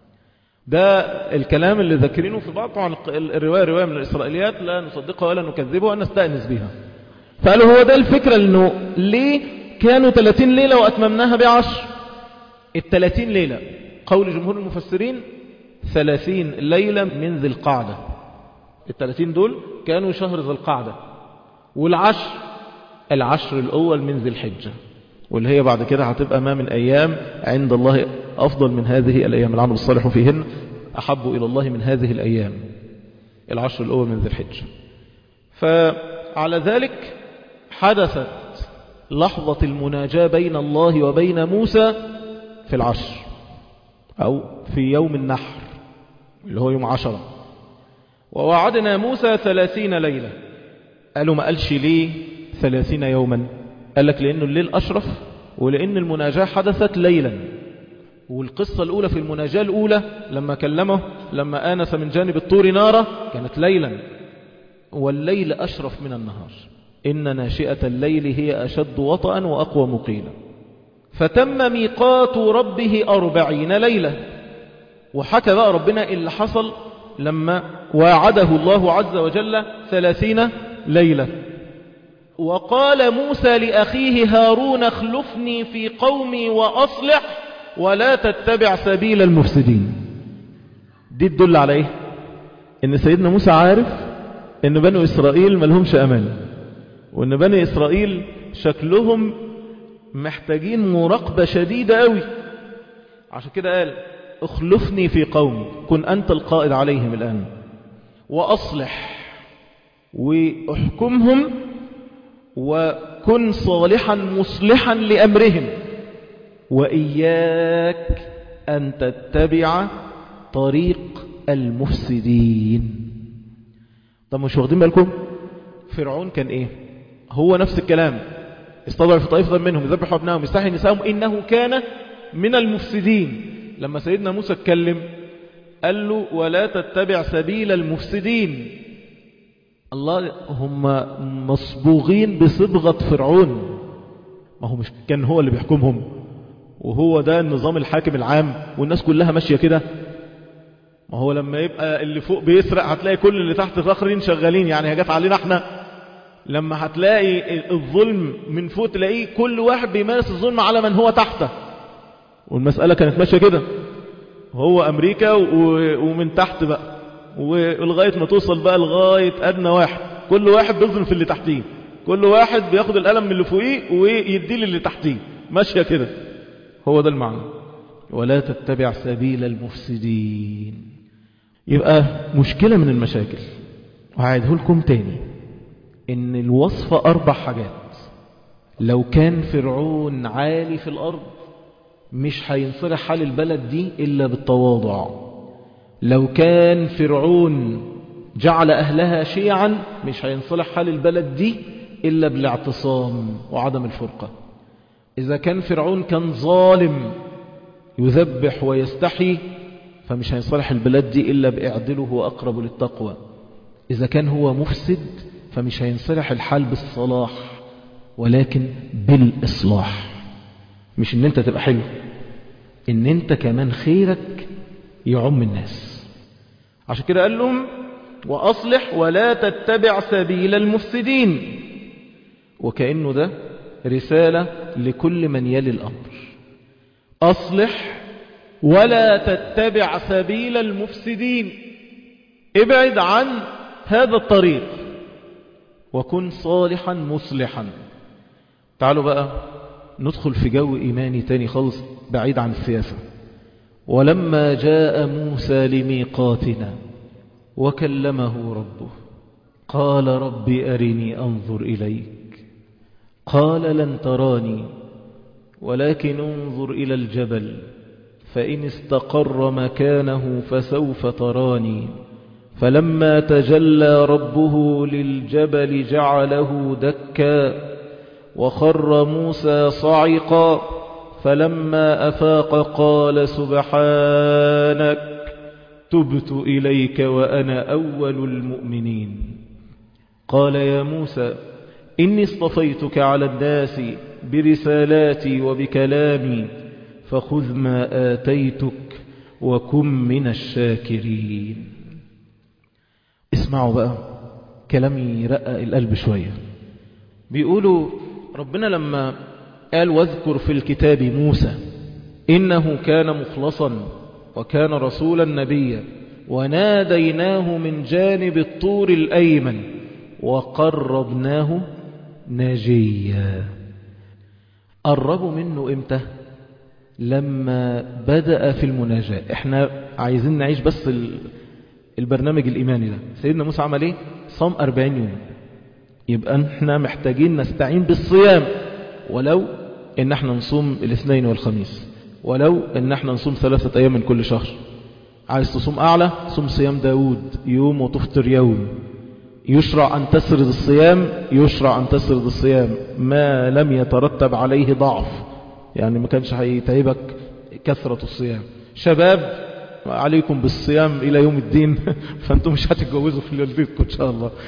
Speaker 1: ده الكلام اللي ذاكرينه في بعض طبعا الرواية رواية من الإسرائيليات لا نصدقها ولا نكذبها ولا نستأنس بها فقالوا هو ده الفكرة انه ليه كانوا 30 ليلة وأتممناها بعشر الثلاثين ليلة قول جمهور المفسرين ثلاثين ليلة من ذي القعدة الثلاثين دول كانوا شهر ذي القعدة والعشر العشر الأول من ذي الحجة واللي هي بعد كده هتبقى ما من أيام عند الله أفضل من هذه الأيام العمل الصالح فيهن أحب إلى الله من هذه الأيام العشر الأول من ذي الحجة فعلى ذلك حدثت لحظة المناجاة بين الله وبين موسى في العشر أو في يوم النحر اللي هو يوم عشرة ووعدنا موسى ثلاثين ليلة قالوا ما قالش ليه ثلاثين يوما قال لك لأنه الليل أشرف ولأن المناجاة حدثت ليلا والقصة الأولى في المناجاة الأولى لما كلمه لما آنس من جانب الطور نارا كانت ليلا والليل أشرف من النهار إن ناشئة الليل هي أشد وطئا وأقوى مقيلا فتم ميقات ربه أربعين ليلة وحكى بقى ربنا اللي حصل لما واعده الله عز وجل ثلاثين ليلة وقال موسى لأخيه هارون اخلفني في قومي وأصلح ولا تتبع سبيل المفسدين دي تدل على ايه ان سيدنا موسى عارف ان بنو اسرائيل ملهمش امان وان بني اسرائيل شكلهم محتاجين مراقبة شديدة قوي عشان كده قال اخلفني في قومي كن انت القائد عليهم الان واصلح واحكمهم وكن صالحا مصلحا لامرهم وإياك أن تتبع طريق المفسدين طب مش واخدين بالكم فرعون كان ايه هو نفس الكلام استضعف طائفة منهم يذبحوا ابنائهم يستحي نسائهم إنه كان من المفسدين لما سيدنا موسى اتكلم قال له ولا تتبع سبيل المفسدين الله هم مصبوغين بصبغة فرعون ما هو مش كان هو اللي بيحكمهم وهو ده النظام الحاكم العام والناس كلها ماشية كده ما هو لما يبقى اللي فوق بيسرق هتلاقي كل اللي تحت الاخرين شغالين يعني هجات علينا احنا لما هتلاقي الظلم من فوق تلاقيه كل واحد بيمارس الظلم على من هو تحته والمسألة كانت ماشية كده هو أمريكا ومن تحت بقى ولغاية ما توصل بقى لغاية أدنى واحد كل واحد بيظلم في اللي تحتيه كل واحد بياخد القلم من اللي فوقيه ويديه للي تحتيه ماشية كده هو ده المعنى ولا تتبع سبيل المفسدين يبقى مشكلة من المشاكل وهعيده لكم تاني ان الوصفة اربع حاجات لو كان فرعون عالي في الارض مش هينصلح حال البلد دي الا بالتواضع لو كان فرعون جعل اهلها شيعا مش هينصلح حال البلد دي الا بالاعتصام وعدم الفرقة إذا كان فرعون كان ظالم يذبح ويستحي فمش هيصلح البلاد دي إلا بإعدله وأقرب للتقوى إذا كان هو مفسد فمش هينصلح الحال بالصلاح ولكن بالإصلاح مش ان انت تبقى حلو ان انت كمان خيرك يعم الناس عشان كده قال لهم وأصلح ولا تتبع سبيل المفسدين وكأنه ده رسالة لكل من يلي الأمر أصلح ولا تتبع سبيل المفسدين ابعد عن هذا الطريق وكن صالحا مصلحا تعالوا بقى ندخل في جو إيماني تاني خالص بعيد عن السياسة ولما جاء موسى لميقاتنا وكلمه ربه قال رب أرني أنظر إليك قال لن تراني ولكن انظر إلى الجبل فإن استقر مكانه فسوف تراني فلما تجلى ربه للجبل جعله دكا وخر موسى صعقا فلما أفاق قال سبحانك تبت إليك وأنا أول المؤمنين قال يا موسى إني اصطفيتك على الناس برسالاتي وبكلامي فخذ ما آتيتك وكن من الشاكرين اسمعوا بقى كلام يرقق القلب شوية بيقولوا ربنا لما قال واذكر في الكتاب موسى إنه كان مخلصا وكان رسولا نبيا وناديناه من جانب الطور الأيمن وقربناه ناجيا قربوا منه امتى لما بدأ في المناجاة احنا عايزين نعيش بس البرنامج الإيماني ده سيدنا موسى عمل ايه صام أربعين يوم يبقى احنا محتاجين نستعين بالصيام ولو ان احنا نصوم الاثنين والخميس ولو ان احنا نصوم ثلاثة ايام من كل شهر عايز تصوم اعلى صوم صيام داود يوم وتفطر يوم يشرع ان تسرد الصيام يشرع ان تسرد الصيام ما لم يترتب عليه ضعف يعني ما كانش هيتعبك كثرة الصيام شباب عليكم بالصيام إلى يوم الدين فأنتم مش هتتجوزوا في ليلتكم إن شاء الله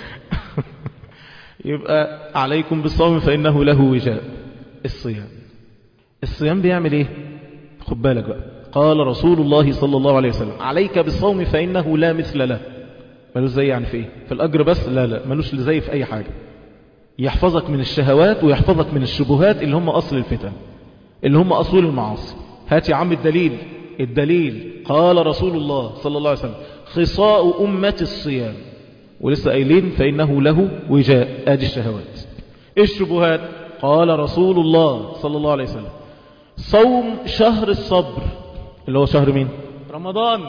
Speaker 1: يبقى عليكم بالصوم فإنه له وجاء الصيام الصيام بيعمل إيه خد بالك بقى قال رسول الله صلى الله عليه وسلم عليك بالصوم فإنه لا مثل له ملوش زي يعني في إيه في الأجر بس لا لا ملوش زي في أي حاجة يحفظك من الشهوات ويحفظك من الشبهات اللي هم أصل الفتن اللي هم أصول المعاصي هات يا عم الدليل الدليل قال رسول الله صلى الله عليه وسلم خصاء أمة الصيام ولسه قايلين فإنه له وجاء آدي الشهوات الشبهات قال رسول الله صلى الله عليه وسلم صوم شهر الصبر اللي هو شهر مين رمضان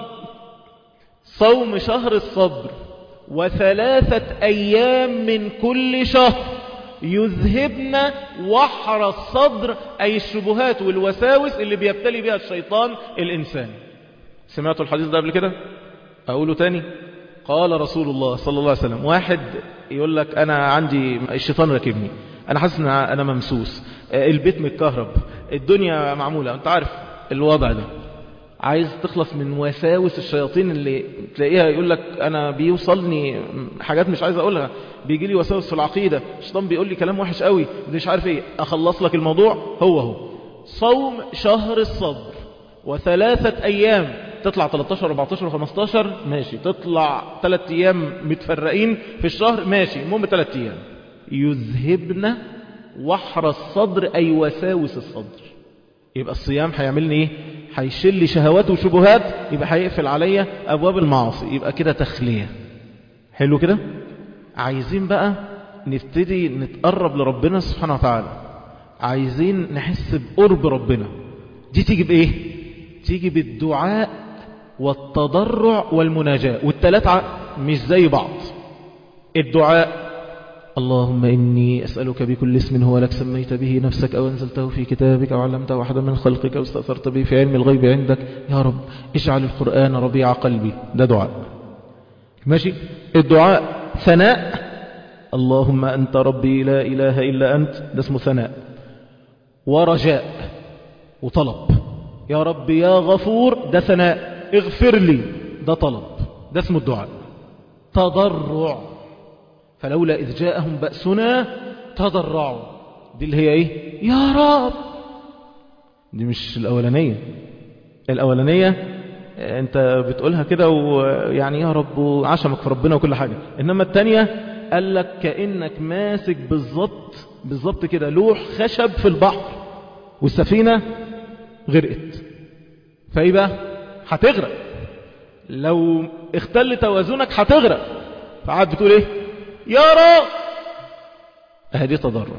Speaker 1: صوم شهر الصبر وثلاثة أيام من كل شهر يذهبن وحر الصدر أي الشبهات والوساوس اللي بيبتلي بها الشيطان الإنسان سمعتوا الحديث ده قبل كده أقوله تاني قال رسول الله صلى الله عليه وسلم واحد يقول لك أنا عندي الشيطان راكبني أنا حاسس أن أنا ممسوس البيت متكهرب الدنيا معمولة أنت عارف الوضع ده عايز تخلص من وساوس الشياطين اللي تلاقيها يقول لك أنا بيوصلني حاجات مش عايز أقولها بيجي لي وساوس في العقيدة الشيطان بيقول لي كلام وحش قوي مش عارف ايه أخلص لك الموضوع هو هو صوم شهر الصبر وثلاثة أيام تطلع 13 14 15 ماشي تطلع 3 أيام متفرقين في الشهر ماشي المهم 3 أيام يذهبن وحر الصدر أي وساوس الصدر يبقى الصيام هيعملني ايه هيشيل لي شهوات وشبهات يبقى هيقفل عليا أبواب المعاصي يبقى كده تخلية حلو كده عايزين بقى نبتدي نتقرب لربنا سبحانه وتعالى عايزين نحس بقرب ربنا دي تيجي بإيه تيجي بالدعاء والتضرع والمناجاة والتلاتة مش زي بعض الدعاء اللهم إني أسألك بكل اسم هو لك سميت به نفسك أو أنزلته في كتابك أو علمته أحدا من خلقك أو استأثرت به في علم الغيب عندك يا رب اجعل القرآن ربيع قلبي ده دعاء ماشي الدعاء ثناء اللهم أنت ربي لا إله إلا أنت ده اسمه ثناء ورجاء وطلب يا رب يا غفور ده ثناء اغفر لي ده طلب ده اسمه الدعاء تضرع فلولا إذ جاءهم بأسنا تضرعوا دي اللي هي إيه يا رب دي مش الأولانية الأولانية أنت بتقولها كده ويعني يا رب وعشمك في ربنا وكل حاجة إنما التانية قال لك كأنك ماسك بالظبط بالظبط كده لوح خشب في البحر والسفينة غرقت فإيه بقى هتغرق لو اختل توازنك هتغرق فقعد بتقول ايه يا رب هذه تضرع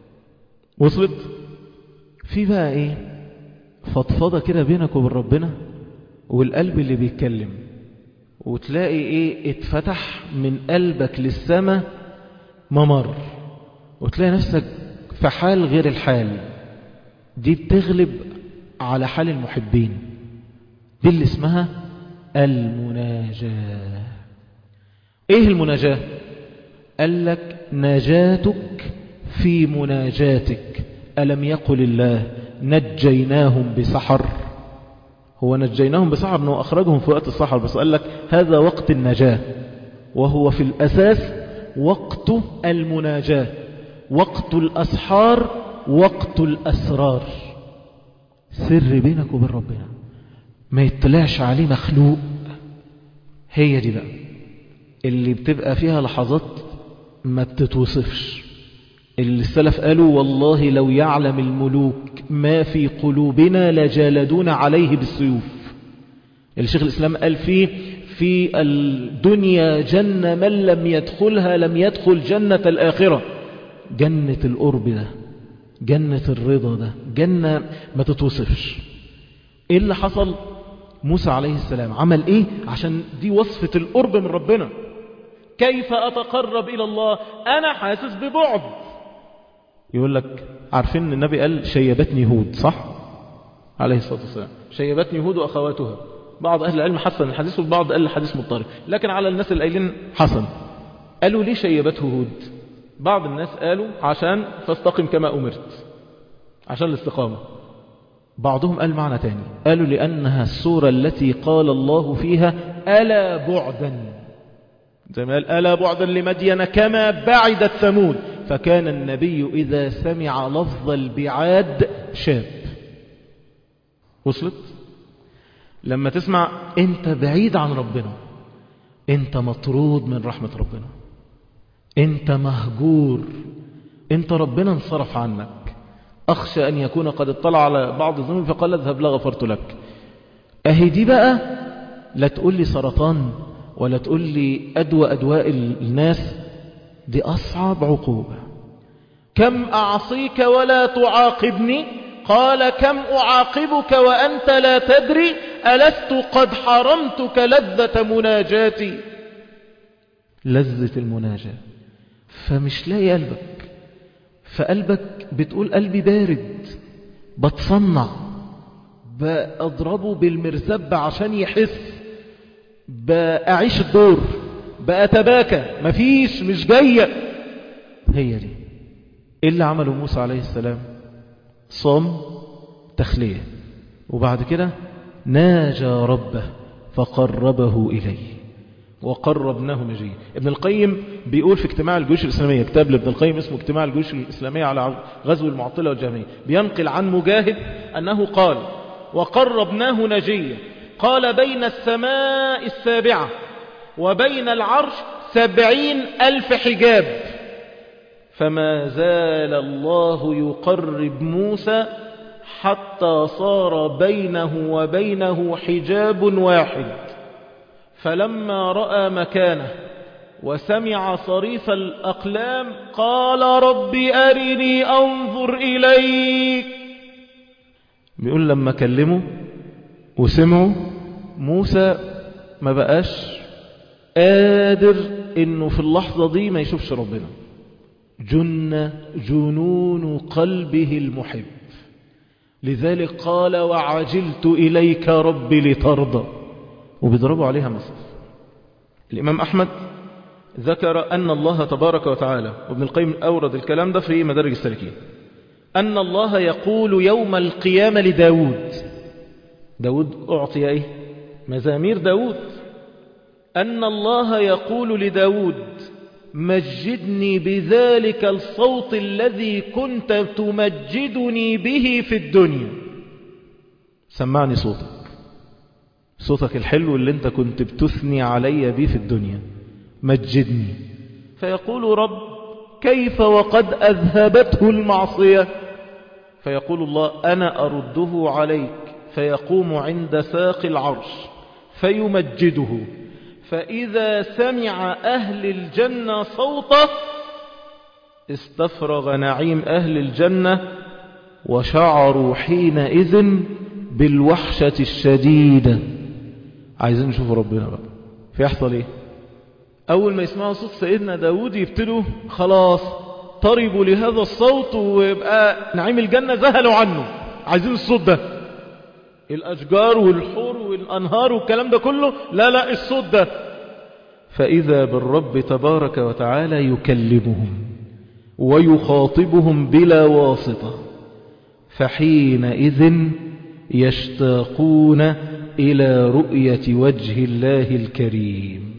Speaker 1: وصلت في بقى ايه فضفضة كده بينك وبين ربنا والقلب اللي بيتكلم وتلاقي ايه اتفتح من قلبك للسماء ممر وتلاقي نفسك في حال غير الحال دي بتغلب على حال المحبين دي اللي اسمها المناجاة ايه المناجاة قال لك نجاتك في مناجاتك ألم يقل الله نجيناهم بسحر هو نجيناهم بسحر أنه أخرجهم في وقت السحر بس قال لك هذا وقت النجاة وهو في الأساس وقت المناجاة وقت الأسحار وقت الأسرار سر بينك وبين ربنا ما يطلعش عليه مخلوق هي دي بقى اللي بتبقى فيها لحظات ما بتتوصفش اللي السلف قالوا والله لو يعلم الملوك ما في قلوبنا لجالدون عليه بالسيوف الشيخ الإسلام قال فيه في الدنيا جنة من لم يدخلها لم يدخل جنة الآخرة جنة القرب ده جنة الرضا ده جنة ما تتوصفش ايه اللي حصل موسى عليه السلام عمل ايه عشان دي وصفة القرب من ربنا كيف أتقرب إلى الله أنا حاسس ببعد يقول لك عارفين ان النبي قال شيبتني هود صح عليه الصلاة والسلام شيبتني هود وأخواتها بعض أهل العلم حسن الحديث والبعض قال الحديث مضطرب لكن على الناس اللي قايلين حسن قالوا ليه شيبته هود بعض الناس قالوا عشان فاستقم كما أمرت عشان الاستقامة بعضهم قال معنى تاني قالوا لأنها السورة التي قال الله فيها ألا بعدا زي ما قال ألا بعدا لمدين كما بعدت ثمود فكان النبي إذا سمع لفظ البعاد شاب وصلت لما تسمع انت بعيد عن ربنا انت مطرود من رحمة ربنا انت مهجور انت ربنا انصرف عنك أخشى أن يكون قد اطلع على بعض الذنوب فقال اذهب لا غفرت لك أهي دي بقى لا تقول لي سرطان ولا تقول لي أدوى أدواء الناس دي أصعب عقوبة كم أعصيك ولا تعاقبني قال كم أعاقبك وأنت لا تدري ألست قد حرمتك لذة مناجاتي لذة المناجاة فمش لاقي قلبك فقلبك بتقول قلبي بارد بتصنع بأضربه بالمرزب عشان يحس بأعيش الدور بأتباكى مفيش مش جاية هي دي إيه اللي عمله موسى عليه السلام صام تخلية وبعد كده ناجى ربه فقربه إليه وقربناه نجيه ابن القيم بيقول في اجتماع الجيوش الإسلامية كتاب لابن القيم اسمه اجتماع الجيوش الإسلامية على غزو المعطلة والجهمية بينقل عن مجاهد أنه قال وقربناه نجيا قال بين السماء السابعة وبين العرش سبعين ألف حجاب فما زال الله يقرب موسى حتى صار بينه وبينه حجاب واحد فلما رأى مكانه وسمع صريف الأقلام قال رب أرني أنظر إليك بيقول لما كلمه وسمعوا موسى ما بقاش قادر انه في اللحظة دي ما يشوفش ربنا جن جنون قلبه المحب لذلك قال وعجلت إليك رب لترضى وبيضربوا عليها مثل الإمام أحمد ذكر أن الله تبارك وتعالى وابن القيم أورد الكلام ده في مدارج السالكين أن الله يقول يوم القيامة لداود داود أعطي إيه مزامير داود أن الله يقول لداود مجدني بذلك الصوت الذي كنت تمجدني به في الدنيا سمعني صوتك صوتك الحلو اللي انت كنت بتثني علي به في الدنيا مجدني فيقول رب كيف وقد أذهبته المعصية فيقول الله أنا أرده عليك فيقوم عند ساق العرش فيمجده فإذا سمع أهل الجنة صوته استفرغ نعيم أهل الجنة وشعروا حينئذ بالوحشة الشديدة عايزين نشوف ربنا بقى فيحصل ايه أول ما يسمعوا صوت سيدنا داود يبتدوا خلاص طربوا لهذا الصوت ويبقى نعيم الجنة ذهلوا عنه عايزين الصوت ده الأشجار والحور والأنهار والكلام ده كله لا لا الصوت ده فإذا بالرب تبارك وتعالى يكلمهم ويخاطبهم بلا واسطة فحينئذ يشتاقون إلى رؤية وجه الله الكريم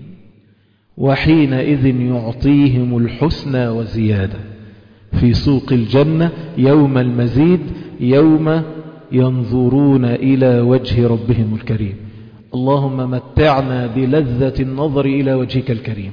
Speaker 1: وحينئذ يعطيهم الحسنى وزيادة في سوق الجنة يوم المزيد يوم ينظرون إلى وجه ربهم الكريم اللهم متعنا بلذة النظر إلى وجهك الكريم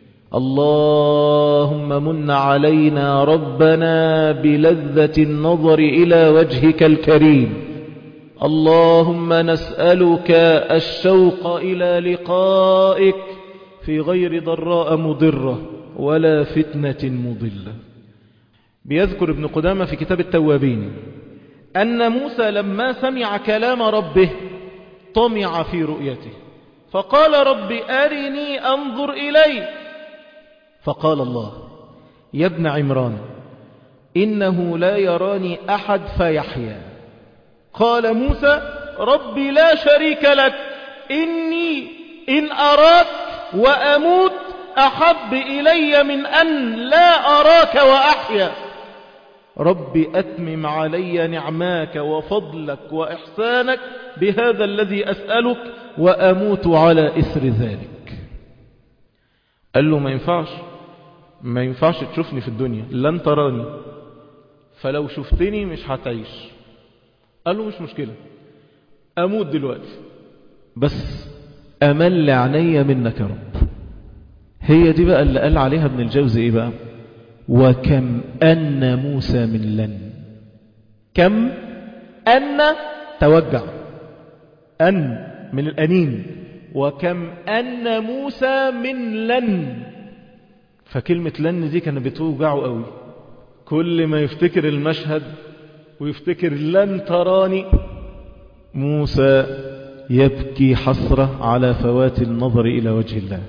Speaker 1: اللهم من علينا ربنا بلذة النظر إلى وجهك الكريم اللهم نسألك الشوق إلى لقائك في غير ضراء مضرة ولا فتنة مضلة بيذكر ابن قدامة في كتاب التوابين أن موسى لما سمع كلام ربه طمع في رؤيته فقال رب أرني أنظر إليه فقال الله يا ابن عمران إنه لا يراني أحد فيحيا قال موسى ربي لا شريك لك إني إن أراك وأموت أحب إلي من أن لا أراك وأحيا ربي أتمم علي نعماك وفضلك وإحسانك بهذا الذي أسألك وأموت على إثر ذلك قال له ما ينفعش ما ينفعش تشوفني في الدنيا لن تراني فلو شفتني مش هتعيش قال له مش مشكلة أموت دلوقتي بس أمل عيني منك يا رب هي دي بقى اللي قال عليها ابن الجوزي ايه بقى وكم أن موسى من لن كم أن توجع أن من الأنين وكم أن موسى من لن فكلمة لن دي كانت بتوجعه قوي كل ما يفتكر المشهد ويفتكر لن تراني موسى يبكي حسرة على فوات النظر إلى وجه الله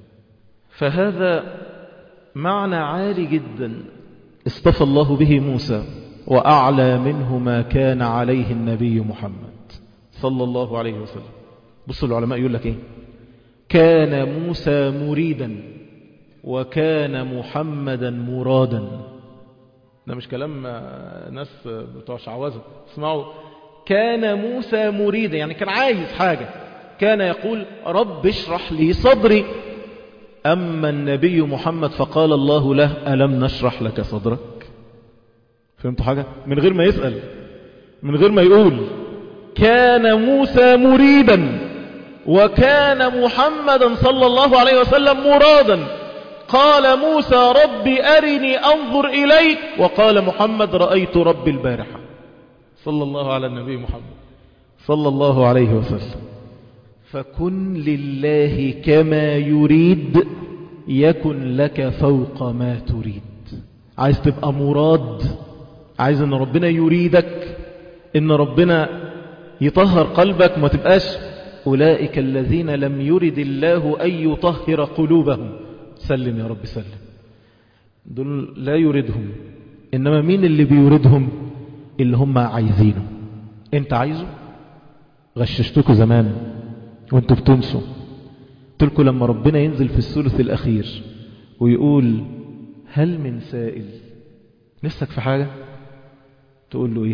Speaker 1: فهذا معنى عالي جدا اصطفى الله به موسى وأعلى منه ما كان عليه النبي محمد صلى الله عليه وسلم بصوا العلماء يقول لك ايه كان موسى مريدا وكان محمدا مرادا ده مش كلام ناس بتوع شعوذة اسمعوا كان موسى مريدا يعني كان عايز حاجة كان يقول رب اشرح لي صدري أما النبي محمد فقال الله له ألم نشرح لك صدرك فهمتوا حاجة من غير ما يسأل من غير ما يقول كان موسى مريدا وكان محمدا صلى الله عليه وسلم مرادا قال موسى ربي أرني أنظر إليك وقال محمد رأيت ربي البارحة صلى الله على النبي محمد صلى الله عليه وسلم فكن لله كما يريد يكن لك فوق ما تريد عايز تبقى مراد عايز ان ربنا يريدك ان ربنا يطهر قلبك ما تبقاش أولئك الذين لم يرد الله أن يطهر قلوبهم سلم يا رب سلم دول لا يردهم إنما مين اللي بيوردهم اللي هم عايزينه انت عايزه غششتكوا زمان وانتوا بتنسوا قلت لما ربنا ينزل في الثلث الأخير ويقول هل من سائل نفسك في حاجة تقول له ايه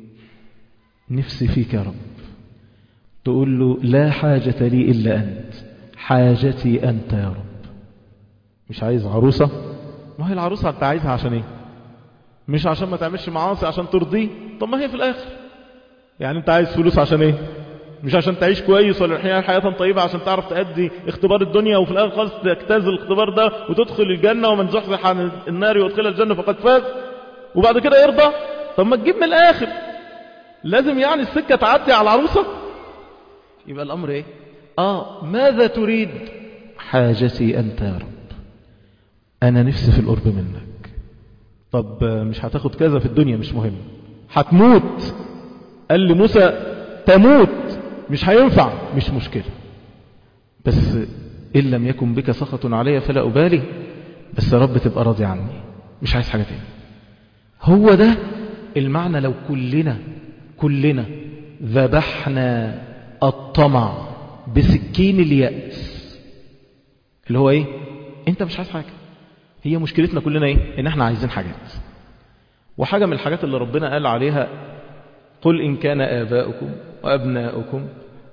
Speaker 1: نفسي فيك يا رب تقول له لا حاجة لي إلا أنت حاجتي أنت يا رب مش عايز عروسة ما هي العروسة أنت عايزها عشان ايه مش عشان ما تعملش معاصي عشان ترضيه طب ما هي في الآخر يعني أنت عايز فلوس عشان ايه مش عشان تعيش كويس ولا الحياة حياة طيبة عشان تعرف تأدي اختبار الدنيا وفي الآخر خالص تجتاز الاختبار ده وتدخل الجنة ومن زحزح عن النار وادخل الجنة فقد فاز وبعد كده يرضى طب ما تجيب من الآخر لازم يعني السكة تعدي على العروسة يبقى الأمر ايه آه ماذا تريد حاجتي أنت يا رب أنا نفسي في القرب منك طب مش هتاخد كذا في الدنيا مش مهم هتموت قال لي موسى تموت مش هينفع مش مشكلة بس إن لم يكن بك سخط علي فلا أبالي بس يا رب تبقى راضي عني مش عايز حاجة تاني هو ده المعنى لو كلنا كلنا ذبحنا الطمع بسكين اليأس اللي هو ايه انت مش عايز حاجة هي مشكلتنا كلنا ايه ان احنا عايزين حاجات وحاجة من الحاجات اللي ربنا قال عليها قل إن كان آباؤكم وأبناؤكم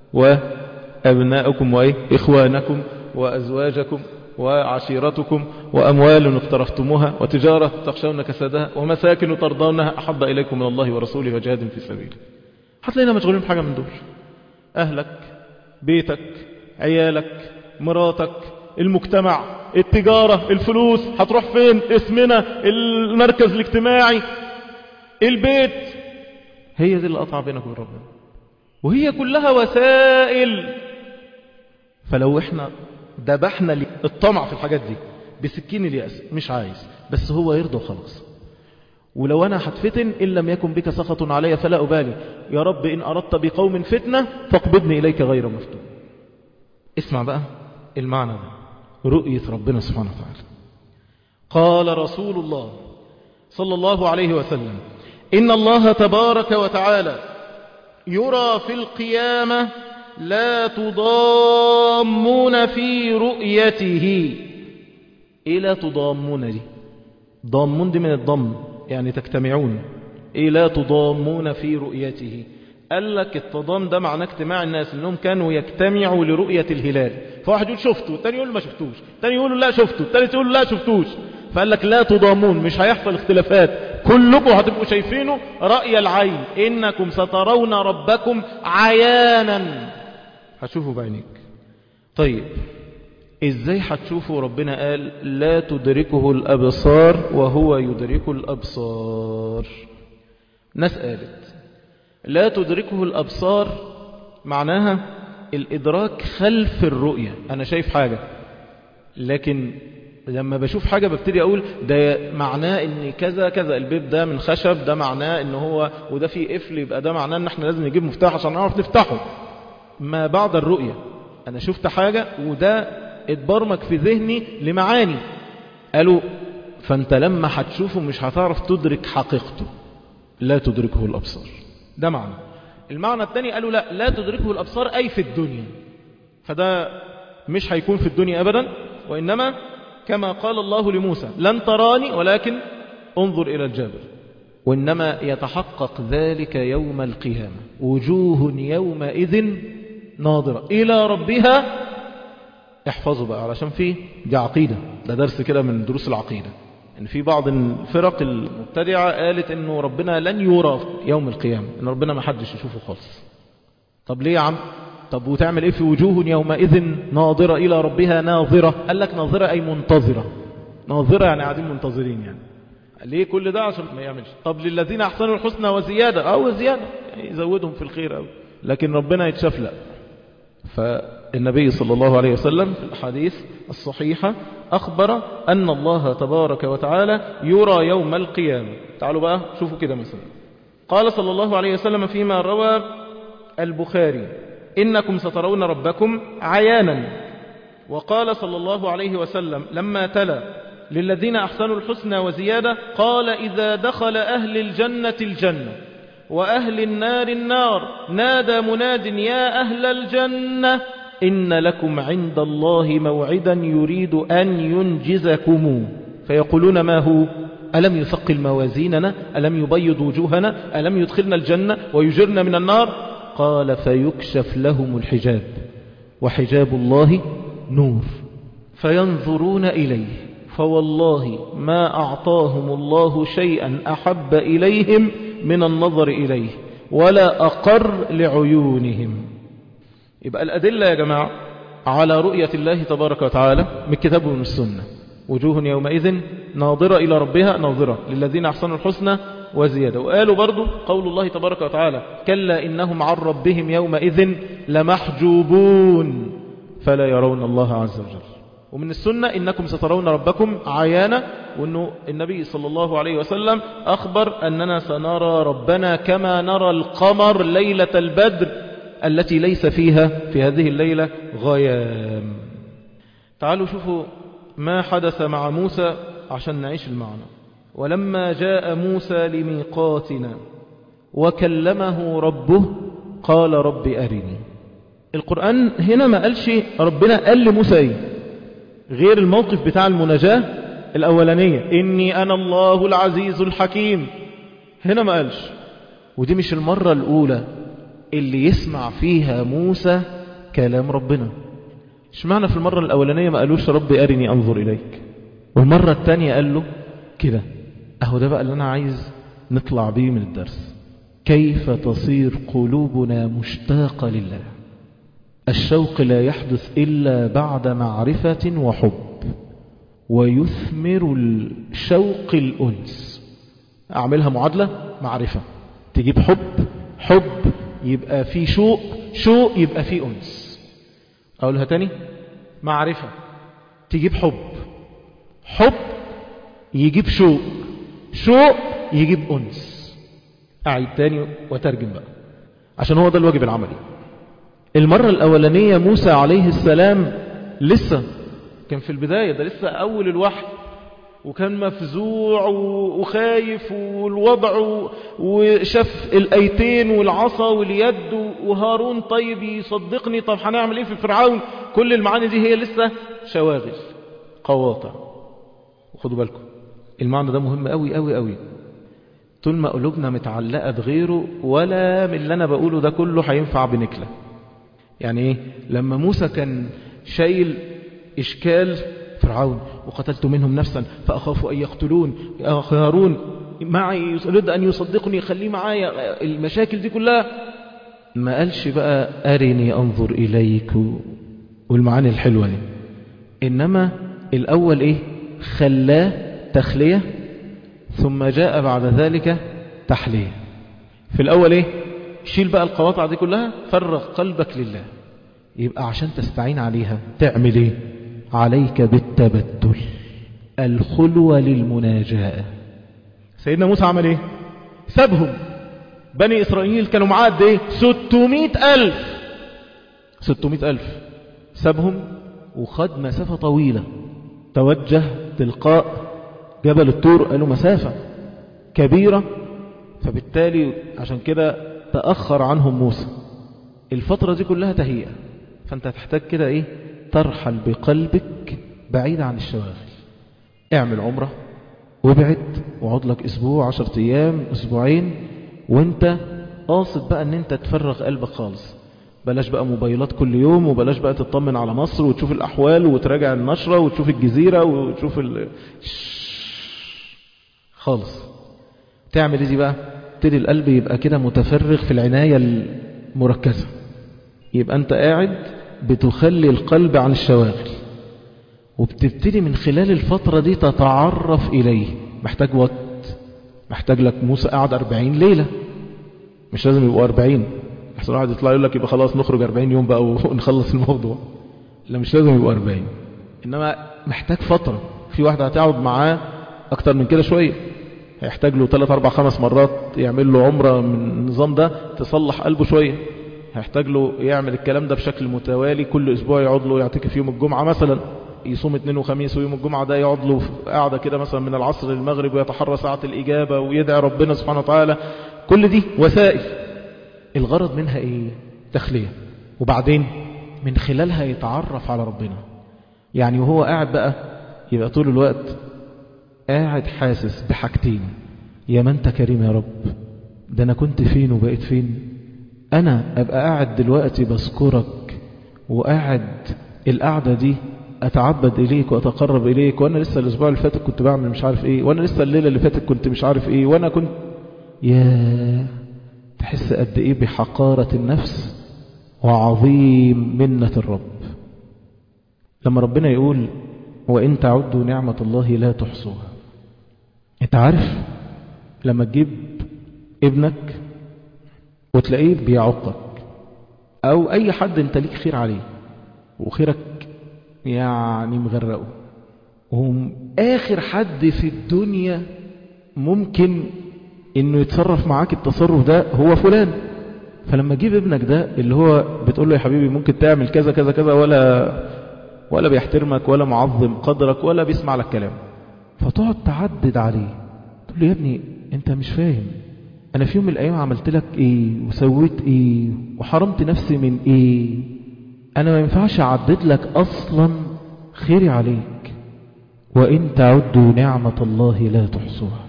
Speaker 1: وأبناؤكم وإيه إخوانكم وأزواجكم وعشيرتكم وأموال اقترفتموها وتجارة تخشون كسادها ومساكن ترضونها أحب إليكم من الله ورسوله وجهاد في سبيله هتلاقينا مشغولين بحاجة من دول أهلك بيتك عيالك مراتك المجتمع التجارة الفلوس هتروح فين اسمنا المركز الاجتماعي البيت هي دي اللي قطع بينك وبين ربنا وهي كلها وسائل فلو احنا ذبحنا الطمع في الحاجات دي بسكين اليأس مش عايز بس هو يرضى وخلاص ولو أنا هتفتن إن لم يكن بك سخط علي فلا أبالي يا رب إن أردت بقوم فتنة فاقبضني إليك غير مفتون اسمع بقى المعنى ده رؤية ربنا سبحانه وتعالى قال رسول الله صلى الله عليه وسلم إن الله تبارك وتعالى يرى في القيامة لا تضامون في رؤيته إيه لا تضامون دي ضامون دي من الضم يعني تجتمعون إيه لا تضامون في رؤيته قال لك التضام ده معناه اجتماع الناس انهم كانوا يجتمعوا لرؤية الهلال فواحد يقول شفته التاني يقول ما شفتوش التاني يقول لا شفته التالت يقول لا شفتوش فقال لك لا تضامون مش هيحصل اختلافات كلكم هتبقوا شايفينه رأي العين إنكم سترون ربكم عيانا هتشوفوا بعينيك طيب ازاي هتشوفوا ربنا قال لا تدركه الأبصار وهو يدرك الأبصار ناس قالت لا تدركه الأبصار معناها الإدراك خلف الرؤية أنا شايف حاجة لكن لما بشوف حاجة ببتدي أقول ده معناه ان كذا كذا البيب ده من خشب ده معناه ان هو وده فيه قفل يبقى ده معناه ان احنا لازم نجيب مفتاح عشان نعرف نفتحه ما بعد الرؤية أنا شفت حاجة وده اتبرمج في ذهني لمعاني قالوا فانت لما هتشوفه مش هتعرف تدرك حقيقته لا تدركه الأبصار ده معنى المعنى الثاني قالوا لا لا تدركه الأبصار أي في الدنيا فده مش هيكون في الدنيا أبدا وإنما كما قال الله لموسى لن تراني ولكن انظر إلى الجبل وإنما يتحقق ذلك يوم القيامة وجوه يومئذ ناظرة إلى ربها احفظوا بقى علشان في دي عقيدة ده درس كده من دروس العقيدة ان في بعض الفرق المبتدعة قالت انه ربنا لن يرى يوم القيامة ان ربنا ما حدش يشوفه خالص طب ليه يا عم طب وتعمل ايه في وجوه يومئذ ناظرة الى ربها ناظرة قال لك ناظرة اي منتظرة ناظرة يعني قاعدين منتظرين يعني ليه كل ده عشان ما يعملش طب للذين احسنوا الحسنى وزيادة او زيادة يعني يزودهم في الخير أو. لكن ربنا يتشاف لا فالنبي صلى الله عليه وسلم في الحديث الصحيحة أخبر أن الله تبارك وتعالى يرى يوم القيامة تعالوا بقى شوفوا كده مثلا قال صلى الله عليه وسلم فيما روى البخاري إنكم سترون ربكم عيانا وقال صلى الله عليه وسلم لما تلا للذين أحسنوا الحسنى وزيادة قال إذا دخل أهل الجنة الجنة وأهل النار النار نادى مناد يا أهل الجنة إن لكم عند الله موعدا يريد أن ينجزكم فيقولون ما هو ألم يثقل موازيننا ألم يبيض وجوهنا ألم يدخلنا الجنة ويجرنا من النار قال فيكشف لهم الحجاب وحجاب الله نور فينظرون إليه فوالله ما أعطاهم الله شيئا أحب إليهم من النظر إليه ولا أقر لعيونهم يبقى الأدلة يا جماعة على رؤية الله تبارك وتعالى من الكتاب ومن السنة وجوه يومئذ ناظرة إلى ربها ناظرة للذين أحسنوا الحسنى وزيادة وقالوا برضو قول الله تبارك وتعالى كلا إنهم عن ربهم يومئذ لمحجوبون فلا يرون الله عز وجل ومن السنة إنكم سترون ربكم عيانا وأنه النبي صلى الله عليه وسلم أخبر أننا سنرى ربنا كما نرى القمر ليلة البدر التي ليس فيها في هذه الليلة غيام تعالوا شوفوا ما حدث مع موسى عشان نعيش المعنى ولما جاء موسى لميقاتنا وكلمه ربه قال رب أرني القرآن هنا ما قالش ربنا قال لموسى ايه غير الموقف بتاع المناجاة الأولانية إني أنا الله العزيز الحكيم هنا ما قالش ودي مش المرة الأولى اللي يسمع فيها موسى كلام ربنا مش معنى في المرة الأولانية ما قالوش ربي أرني أنظر إليك والمرة الثانية قال له كده أهو ده بقى اللي أنا عايز نطلع بيه من الدرس كيف تصير قلوبنا مشتاقة لله الشوق لا يحدث إلا بعد معرفة وحب ويثمر الشوق الأنس أعملها معادلة معرفة تجيب حب حب يبقى في شوق شوق يبقى في أنس أقولها تاني معرفة تجيب حب حب يجيب شوق شوق يجيب أنس أعيد تاني وترجم بقى عشان هو ده الواجب العملي المرة الأولانية موسى عليه السلام لسه كان في البداية ده لسه أول الوحي وكان مفزوع وخايف والوضع وشاف الايتين والعصا واليد وهارون طيب يصدقني طب هنعمل ايه في فرعون كل المعاني دي هي لسه شواغل قواطع وخدوا بالكم المعنى ده مهم قوي قوي قوي طول ما قلوبنا متعلقة بغيره ولا من اللي أنا بقوله ده كله هينفع بنكلة يعني إيه لما موسى كان شايل إشكال فرعون وقتلت منهم نفسا فأخاف أن يقتلون يا هارون معي يريد أن يصدقني خليه معايا المشاكل دي كلها ما قالش بقى أرني أنظر إليك والمعاني الحلوة دي إنما الأول إيه خلاه تخلية ثم جاء بعد ذلك تحلية في الأول إيه شيل بقى القواطع دي كلها فرغ قلبك لله يبقى عشان تستعين عليها تعمل إيه عليك بالتبتل الخلوة للمناجاة سيدنا موسى عمل إيه سابهم بني إسرائيل كانوا معاه قد إيه 600 ألف 600 ألف سابهم وخد مسافة طويلة توجه تلقاء جبل الطور قالوا مسافة كبيرة فبالتالي عشان كده تأخر عنهم موسى الفترة دي كلها تهيئة فانت هتحتاج كده ايه ترحل بقلبك بعيد عن الشواغل اعمل عمرة وابعد وعد لك اسبوع عشرة ايام اسبوعين وانت قاصد بقى ان انت تفرغ قلبك خالص بلاش بقى موبايلات كل يوم وبلاش بقى تطمن على مصر وتشوف الأحوال وتراجع النشرة وتشوف الجزيرة وتشوف ال... خالص تعمل ايه دي بقى تدي القلب يبقى كده متفرغ في العناية المركزة يبقى انت قاعد بتخلي القلب عن الشواغل وبتبتدي من خلال الفترة دي تتعرف إليه محتاج وقت محتاج لك موسى قاعد أربعين ليلة مش لازم يبقوا أربعين احسن واحد يطلع يقول لك يبقى خلاص نخرج 40 يوم بقى ونخلص الموضوع لا مش لازم يبقى 40 انما محتاج فترة في واحد هتقعد معاه اكتر من كده شوية هيحتاج له 3 4 5 مرات يعمل له عمرة من النظام ده تصلح قلبه شوية هيحتاج له يعمل الكلام ده بشكل متوالي كل اسبوع يقعد له يعتكف يوم الجمعة مثلا يصوم اثنين وخميس ويوم الجمعة ده يقعد له قاعدة كده مثلا من العصر للمغرب ويتحرى ساعة الإجابة ويدعي ربنا سبحانه وتعالى كل دي وسائل الغرض منها ايه تخلية وبعدين من خلالها يتعرف على ربنا يعني وهو قاعد بقى يبقى طول الوقت قاعد حاسس بحاجتين يا ما انت كريم يا رب ده انا كنت فين وبقيت فين انا ابقى قاعد دلوقتي بذكرك وقاعد القعدة دي اتعبد اليك واتقرب اليك وانا لسه الاسبوع اللي فات كنت بعمل مش عارف ايه وانا لسه الليلة اللي فاتت كنت مش عارف ايه وانا كنت ياه تحس قد ايه بحقارة النفس وعظيم منة الرب لما ربنا يقول وإن تعدوا نعمة الله لا تحصوها انت عارف لما تجيب ابنك وتلاقيه بيعقك او اي حد انت ليك خير عليه وخيرك يعني مغرقه وهم اخر حد في الدنيا ممكن انه يتصرف معاك التصرف ده هو فلان فلما تجيب ابنك ده اللي هو بتقول له يا حبيبي ممكن تعمل كذا كذا كذا ولا ولا بيحترمك ولا معظم قدرك ولا بيسمع لك كلام فتقعد تعدد عليه تقول له يا ابني انت مش فاهم انا في يوم من الايام عملت لك ايه وسويت ايه وحرمت نفسي من ايه انا ما ينفعش اعدد لك اصلا خيري عليك وان تعدوا نعمة الله لا تحصوها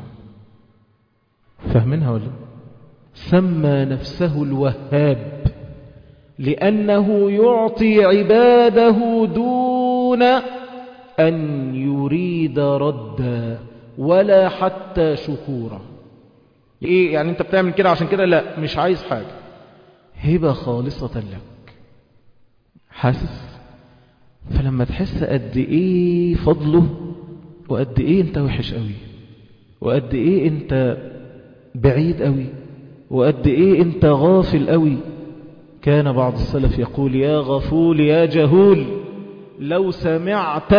Speaker 1: فاهمينها ولا سمى نفسه الوهاب لأنه يعطي عباده دون أن يريد ردا ولا حتى شكورا إيه يعني أنت بتعمل كده عشان كده لا مش عايز حاجة هبة خالصة لك حاسس فلما تحس قد إيه فضله وقد إيه أنت وحش قوي وقد إيه أنت بعيد قوي وقد ايه انت غافل قوي كان بعض السلف يقول يا غفول يا جهول لو سمعت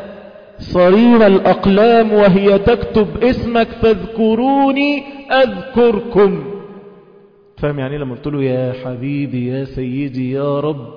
Speaker 1: صرير الأقلام وهي تكتب اسمك فاذكروني أذكركم فاهم يعني لما قلت له يا حبيبي يا سيدي يا رب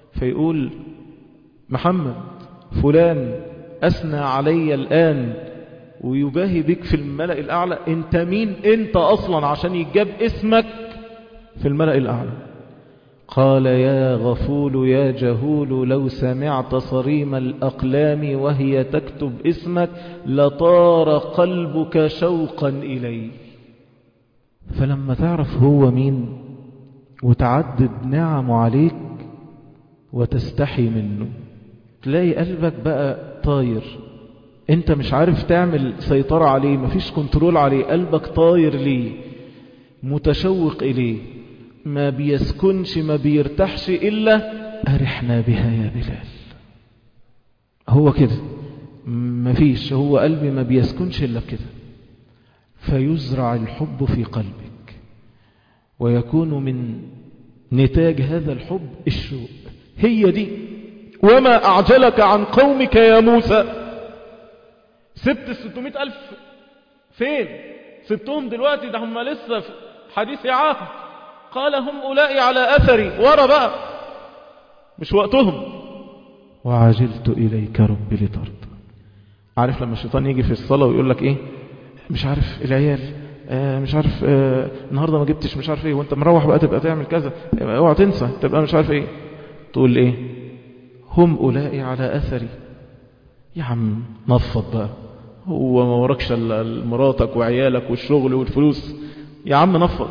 Speaker 1: فيقول محمد فلان أثنى علي الآن ويباهي بك في الملأ الأعلى انت مين انت أصلا عشان يجاب اسمك في الملأ الأعلى قال يا غفول يا جهول لو سمعت صريم الأقلام وهي تكتب اسمك لطار قلبك شوقا إليه فلما تعرف هو مين وتعدد نعمه عليك وتستحي منه تلاقي قلبك بقى طاير انت مش عارف تعمل سيطرة عليه مفيش كنترول عليه قلبك طاير ليه متشوق إليه ما بيسكنش ما بيرتاحش إلا أرحنا بها يا بلال هو كده مفيش هو قلبي ما بيسكنش إلا بكده فيزرع الحب في قلبك ويكون من نتاج هذا الحب الشوق هي دي وما أعجلك عن قومك يا موسى سبت الستمائة ألف فين سبتهم دلوقتي ده هم لسه في حديث عهد قال هم أولئي على أثري ورا بقى مش وقتهم وعجلت إليك ربي لترضى عارف لما الشيطان يجي في الصلاة ويقول لك إيه مش عارف العيال آه مش عارف آه النهاردة ما جبتش مش عارف إيه وانت مروح بقى تبقى تعمل كذا اوعى تنسى تبقى مش عارف إيه تقول إيه هم أولئي على أثري يا عم نفض بقى هو ما وراكش مراتك وعيالك والشغل والفلوس يا عم نفض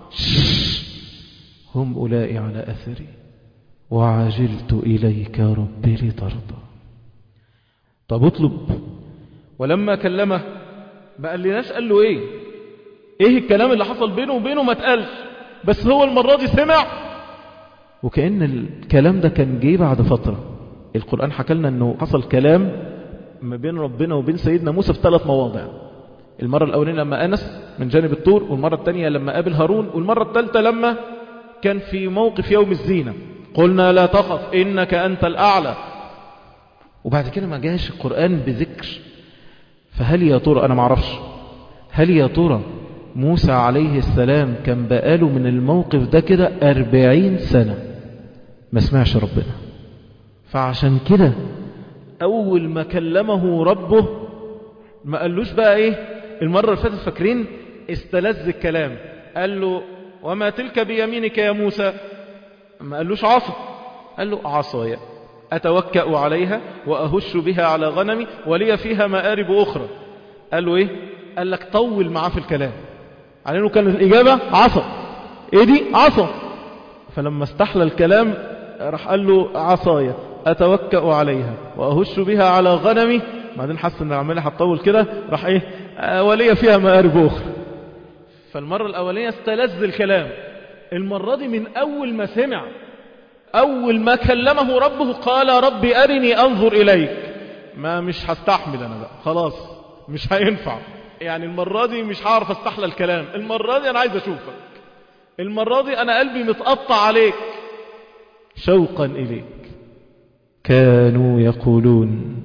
Speaker 1: هم أولئي على أثري وعجلت إليك ربي لترضى طب اطلب ولما كلمه ما قال لناش قال له ايه ايه الكلام اللي حصل بينه وبينه ما اتقالش بس هو المرة دي سمع وكأن الكلام ده كان جه بعد فترة القرآن حكى لنا انه حصل كلام ما بين ربنا وبين سيدنا موسى في ثلاث مواضع المرة الأولانية لما أنس من جانب الطور والمرة الثانية لما قابل هارون والمرة الثالثة لما كان في موقف يوم الزينة قلنا لا تخف إنك أنت الأعلى وبعد كده ما جاش القرآن بذكر فهل يا ترى أنا معرفش هل يا ترى موسى عليه السلام كان بقاله من الموقف ده كده أربعين سنة ما سمعش ربنا فعشان كده أول ما كلمه ربه ما قالوش بقى إيه المرة اللي فاتت فاكرين استلذ الكلام قال له وما تلك بيمينك يا موسى ما قالوش عصا قال له عصايا أتوكأ عليها وأهش بها على غنمي ولي فيها مآرب أخرى قال له إيه قال لك طول معاه في الكلام على أنه كانت الإجابة عصا إيه دي عصا فلما استحلى الكلام راح قال له عصايا أتوكأ عليها وأهش بها على غنمي بعدين حس ان العملية هتطول كده راح ايه آه ولي فيها مآرب أخرى فالمرة الأولية استلذ الكلام المرة دي من أول ما سمع أول ما كلمه ربه قال ربي أرني أنظر إليك ما مش هستحمل أنا بقى خلاص مش هينفع يعني المرة دي مش هعرف استحلى الكلام المرة دي أنا عايز أشوفك المرة دي أنا قلبي متقطع عليك شوقا إليك كانوا يقولون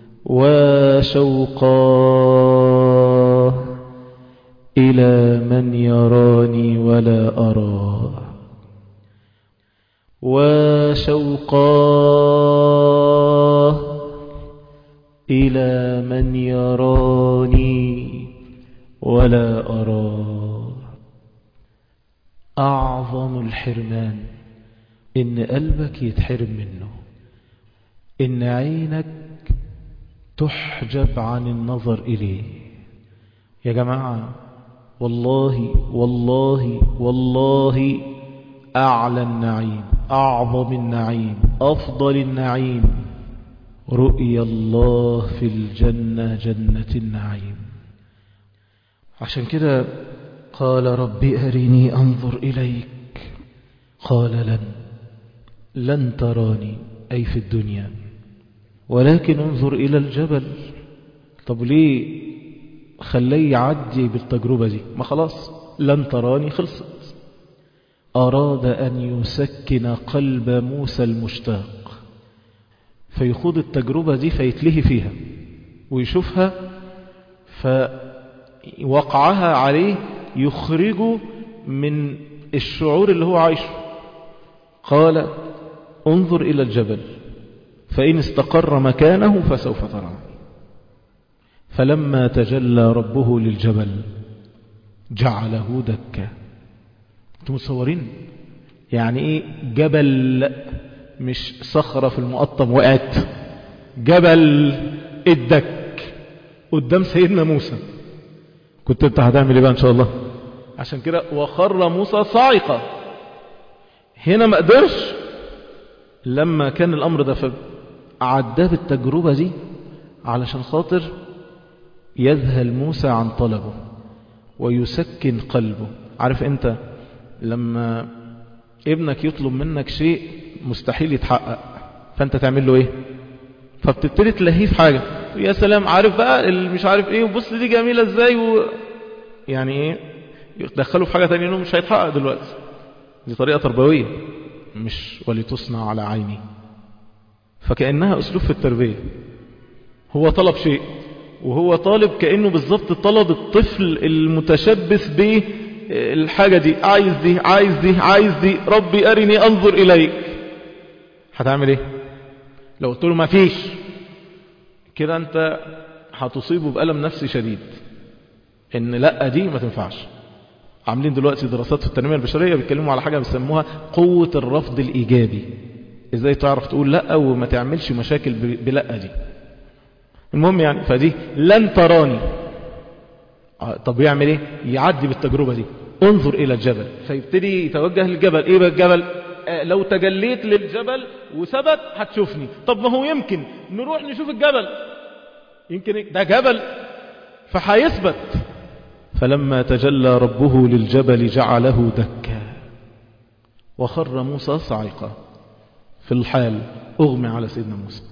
Speaker 1: وشوقا إلى من يراني ولا أراه وشوقا إلى من يراني ولا أراه أعظم الحرمان إن قلبك يتحرم منه إن عينك تحجب عن النظر إليه يا جماعة والله والله والله أعلى النعيم أعظم النعيم أفضل النعيم رؤيا الله في الجنة جنة النعيم عشان كده قال ربي أرني أنظر إليك قال لن لن تراني أي في الدنيا ولكن انظر إلى الجبل طب ليه خليه يعدي بالتجربة دي ما خلاص لن تراني خلصت أراد أن يسكن قلب موسى المشتاق فيخوض التجربة دي فيتلهي فيها ويشوفها فوقعها عليه يخرجه من الشعور اللي هو عايشه قال انظر إلى الجبل فإن استقر مكانه فسوف تراني فلما تجلى ربه للجبل جعله دكا انتم متصورين يعني ايه جبل مش صخرة في المقطم وقعت جبل الدك قدام سيدنا موسى كنت انت هتعمل ايه بقى ان شاء الله عشان كده وخر موسى صاعقة هنا ما قدرش لما كان الامر ده فعداه بالتجربة دي علشان خاطر يذهل موسى عن طلبه ويسكن قلبه عارف انت لما ابنك يطلب منك شيء مستحيل يتحقق فانت تعمل له ايه فبتبتدي تلهيه في حاجة يا سلام عارف بقى اللي مش عارف ايه وبص دي جميلة ازاي و... يعني ايه يدخله في حاجة تانية انه مش هيتحقق دلوقتي دي طريقة تربوية مش ولتصنع على عيني فكأنها اسلوب في التربية هو طلب شيء وهو طالب كأنه بالظبط طلب الطفل المتشبث به الحاجة دي عايز دي عايز دي عايز دي ربي أرني أنظر إليك هتعمل ايه لو قلت له ما فيش كده انت هتصيبه بألم نفسي شديد ان لا دي ما تنفعش عاملين دلوقتي دراسات في التنمية البشرية بيتكلموا على حاجة بيسموها قوة الرفض الإيجابي ازاي تعرف تقول لا وما تعملش مشاكل بلا دي المهم يعني فدي لن تراني طب يعمل ايه يعدي بالتجربة دي انظر الى الجبل فيبتدي يتوجه للجبل ايه بقى الجبل آه لو تجليت للجبل وثبت هتشوفني طب ما هو يمكن نروح نشوف الجبل يمكن ده جبل فهيثبت فلما تجلى ربه للجبل جعله دكا وخر موسى صعقا في الحال اغمي على سيدنا موسى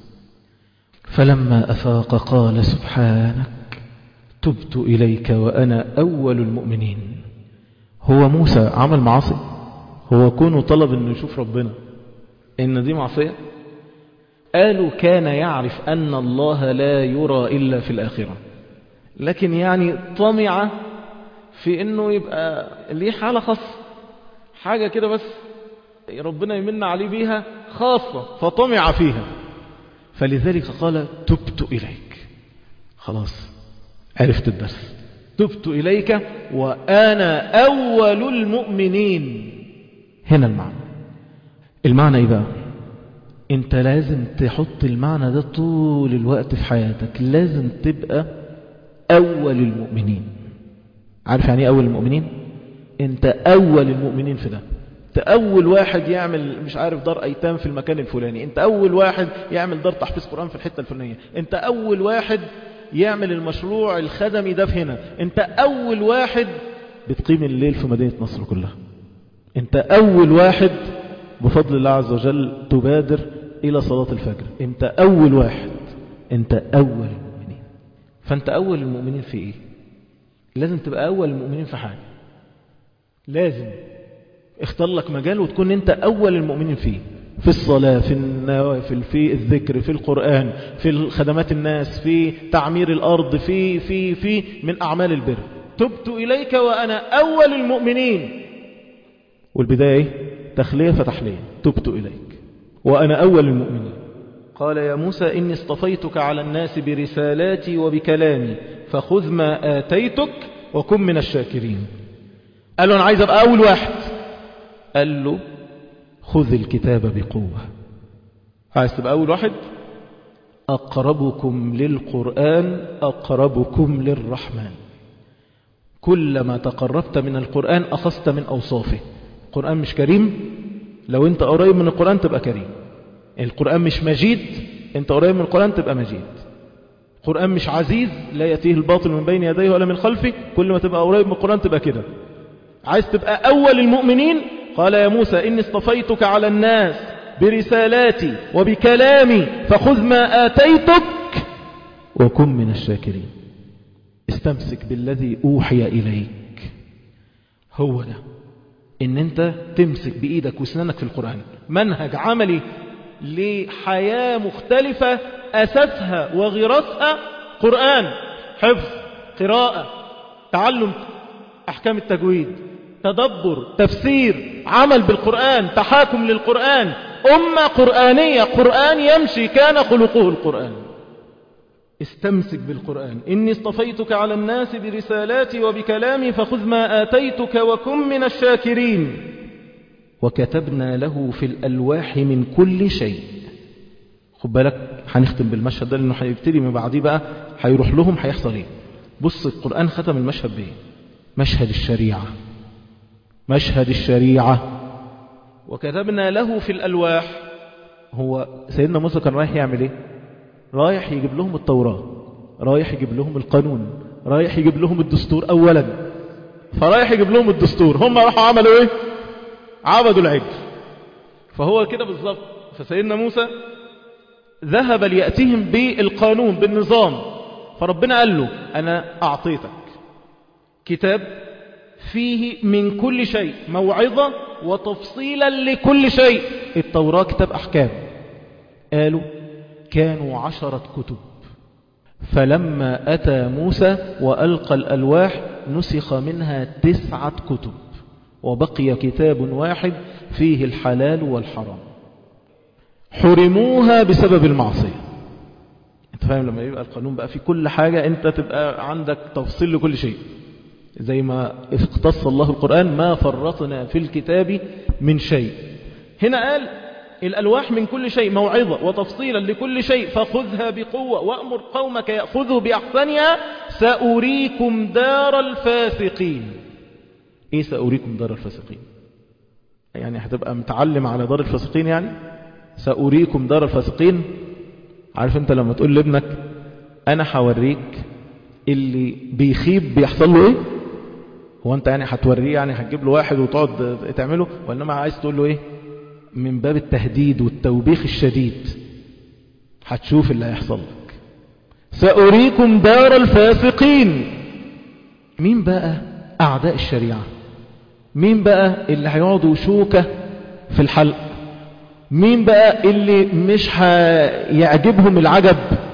Speaker 1: فلما أفاق قال سبحانك تبت إليك وأنا أول المؤمنين هو موسى عمل معاصي هو كونه طلب أنه يشوف ربنا إن دي معصية قالوا كان يعرف أن الله لا يرى إلا في الآخرة لكن يعني طمع في أنه يبقى ليه حالة خاصة حاجة كده بس ربنا يمن عليه بيها خاصة فطمع فيها فلذلك قال تبت إليك خلاص عرفت الدرس تبت إليك وأنا أول المؤمنين هنا المعنى المعنى إيه بقى انت لازم تحط المعنى ده طول الوقت في حياتك لازم تبقى أول المؤمنين عارف يعني أول المؤمنين انت أول المؤمنين في ده انت أول واحد يعمل مش عارف دار أيتام في المكان الفلاني انت أول واحد يعمل دار تحفيظ قرآن في الحتة الفلانية انت أول واحد يعمل المشروع الخدمي ده في هنا انت أول واحد بتقيم الليل في مدينة نصر كلها انت أول واحد بفضل الله عز وجل تبادر إلى صلاة الفجر انت أول واحد انت أول المؤمنين فانت أول المؤمنين في ايه لازم تبقى أول المؤمنين في حاجة لازم اختار لك مجال وتكون انت أول المؤمنين فيه في الصلاة في النوافل في الذكر في القرآن في خدمات الناس في تعمير الأرض في في في من أعمال البر تبت إليك وأنا أول المؤمنين والبداية ايه تخلية فتحلية تبت إليك وأنا أول المؤمنين قال يا موسى إني اصطفيتك على الناس برسالاتي وبكلامي فخذ ما آتيتك وكن من الشاكرين قال له أنا عايز أبقى أول واحد قال له خذ الكتاب بقوة عايز تبقى أول واحد أقربكم للقرآن أقربكم للرحمن كلما تقربت من القرآن أخذت من أوصافه القرآن مش كريم لو انت قريب من القرآن تبقى كريم القرآن مش مجيد انت قريب من القرآن تبقى مجيد القرآن مش عزيز لا يأتيه الباطل من بين يديه ولا من خلفه كل ما تبقى قريب من القرآن تبقى كده عايز تبقى أول المؤمنين قال يا موسى إني اصطفيتك على الناس برسالاتي وبكلامي فخذ ما آتيتك وكن من الشاكرين استمسك بالذي أوحي إليك هو ده ان انت تمسك بإيدك وسنانك في القرآن منهج عملي لحياة مختلفة أساسها وغراسها قرآن حفظ قراءة تعلم أحكام التجويد تدبر تفسير عمل بالقرآن تحاكم للقرآن أمة قرآنية قرآن يمشي كان خلقه القرآن استمسك بالقرآن إني اصطفيتك على الناس برسالاتي وبكلامي فخذ ما آتيتك وكن من الشاكرين وكتبنا له في الألواح من كل شيء خد بالك هنختم بالمشهد ده لأنه هيبتدي من بعديه بقى هيروح لهم هيحصل ايه بص القرآن ختم المشهد بايه مشهد الشريعة مشهد الشريعة وكتبنا له في الألواح هو سيدنا موسى كان رايح يعمل ايه رايح يجيب لهم التوراة رايح يجيب لهم القانون رايح يجيب لهم الدستور أولا فرايح يجيب لهم الدستور هم راحوا عملوا ايه عبدوا العجل فهو كده بالظبط فسيدنا موسى ذهب ليأتيهم بالقانون بالنظام فربنا قال له أنا أعطيتك كتاب فيه من كل شيء موعظة وتفصيلا لكل شيء التوراة كتاب أحكام قالوا كانوا عشرة كتب فلما أتى موسى وألقى الألواح نسخ منها تسعة كتب وبقي كتاب واحد فيه الحلال والحرام حرموها بسبب المعصية انت فاهم لما يبقى القانون بقى في كل حاجة انت تبقى عندك تفصيل لكل شيء زي ما اختص الله القرآن ما فرطنا في الكتاب من شيء هنا قال الألواح من كل شيء موعظة وتفصيلا لكل شيء فخذها بقوة وأمر قومك يأخذوا بأحسنها سأريكم دار الفاسقين إيه سأريكم دار الفاسقين يعني هتبقى متعلم على دار الفاسقين يعني سأريكم دار الفاسقين عارف انت لما تقول لابنك انا هوريك اللي بيخيب بيحصل له ايه هو انت يعني هتوريه يعني هتجيب له واحد وتقعد تعمله وانما عايز تقول له ايه من باب التهديد والتوبيخ الشديد هتشوف اللي هيحصل لك سأريكم دار الفاسقين مين بقى أعداء الشريعة مين بقى اللي هيقعدوا شوكة في الحلق مين بقى اللي مش هيعجبهم العجب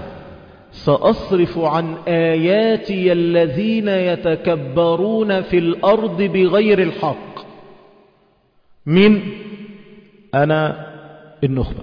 Speaker 1: سأصرف عن آياتي الذين يتكبرون في الأرض بغير الحق مين أنا النخبة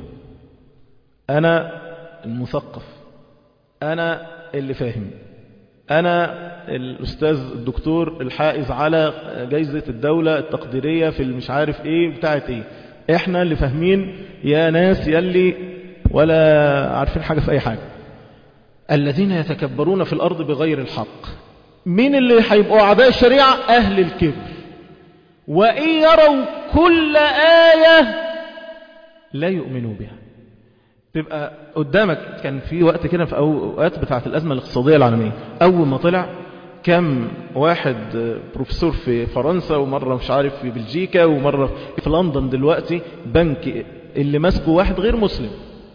Speaker 1: أنا المثقف أنا اللي فاهم أنا الأستاذ الدكتور الحائز على جايزة الدولة التقديرية في المش عارف إيه بتاعت إيه إحنا اللي فاهمين يا ناس يلي ولا عارفين حاجة في أي حاجة الذين يتكبرون في الأرض بغير الحق مين اللي هيبقوا أعداء الشريعة أهل الكبر وإن يروا كل آية لا يؤمنوا بها تبقى قدامك كان في وقت كده في أوقات بتاعة الأزمة الاقتصادية العالمية أول ما طلع كم واحد بروفيسور في فرنسا ومرة مش عارف في بلجيكا ومرة في لندن دلوقتي بنك اللي ماسكه واحد غير مسلم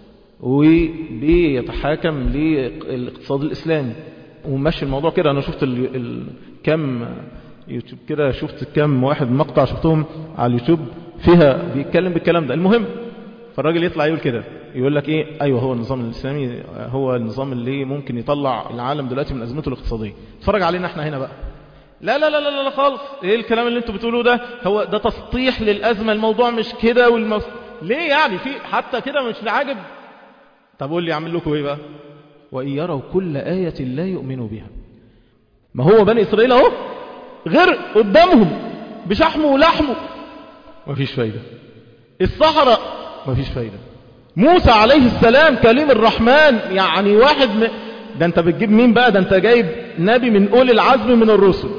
Speaker 1: وبيتحاكم للاقتصاد الإسلامي وماشي الموضوع كده أنا شفت ال... ال... كم يوتيوب كده شفت كم واحد مقطع شفتهم على اليوتيوب فيها بيتكلم بالكلام ده المهم فالراجل يطلع يقول كده يقول لك ايه ايوه هو النظام الاسلامي هو النظام اللي ممكن يطلع العالم دلوقتي من ازمته الاقتصاديه اتفرج علينا احنا هنا بقى لا لا لا لا لا خالص ايه الكلام اللي انتوا بتقولوه ده هو ده تسطيح للازمه الموضوع مش كده والموس... ليه يعني في حتى كده مش عاجب طب قول لي اعمل لكم ايه بقى وان يروا كل ايه لا يؤمنوا بها ما هو بني اسرائيل اهو غير قدامهم بشحمه ولحمه مفيش فايده الصحراء مفيش فايده موسى عليه السلام كليم الرحمن يعني واحد م... ده انت بتجيب مين بقى ده انت جايب نبي من أولي العزم من الرسل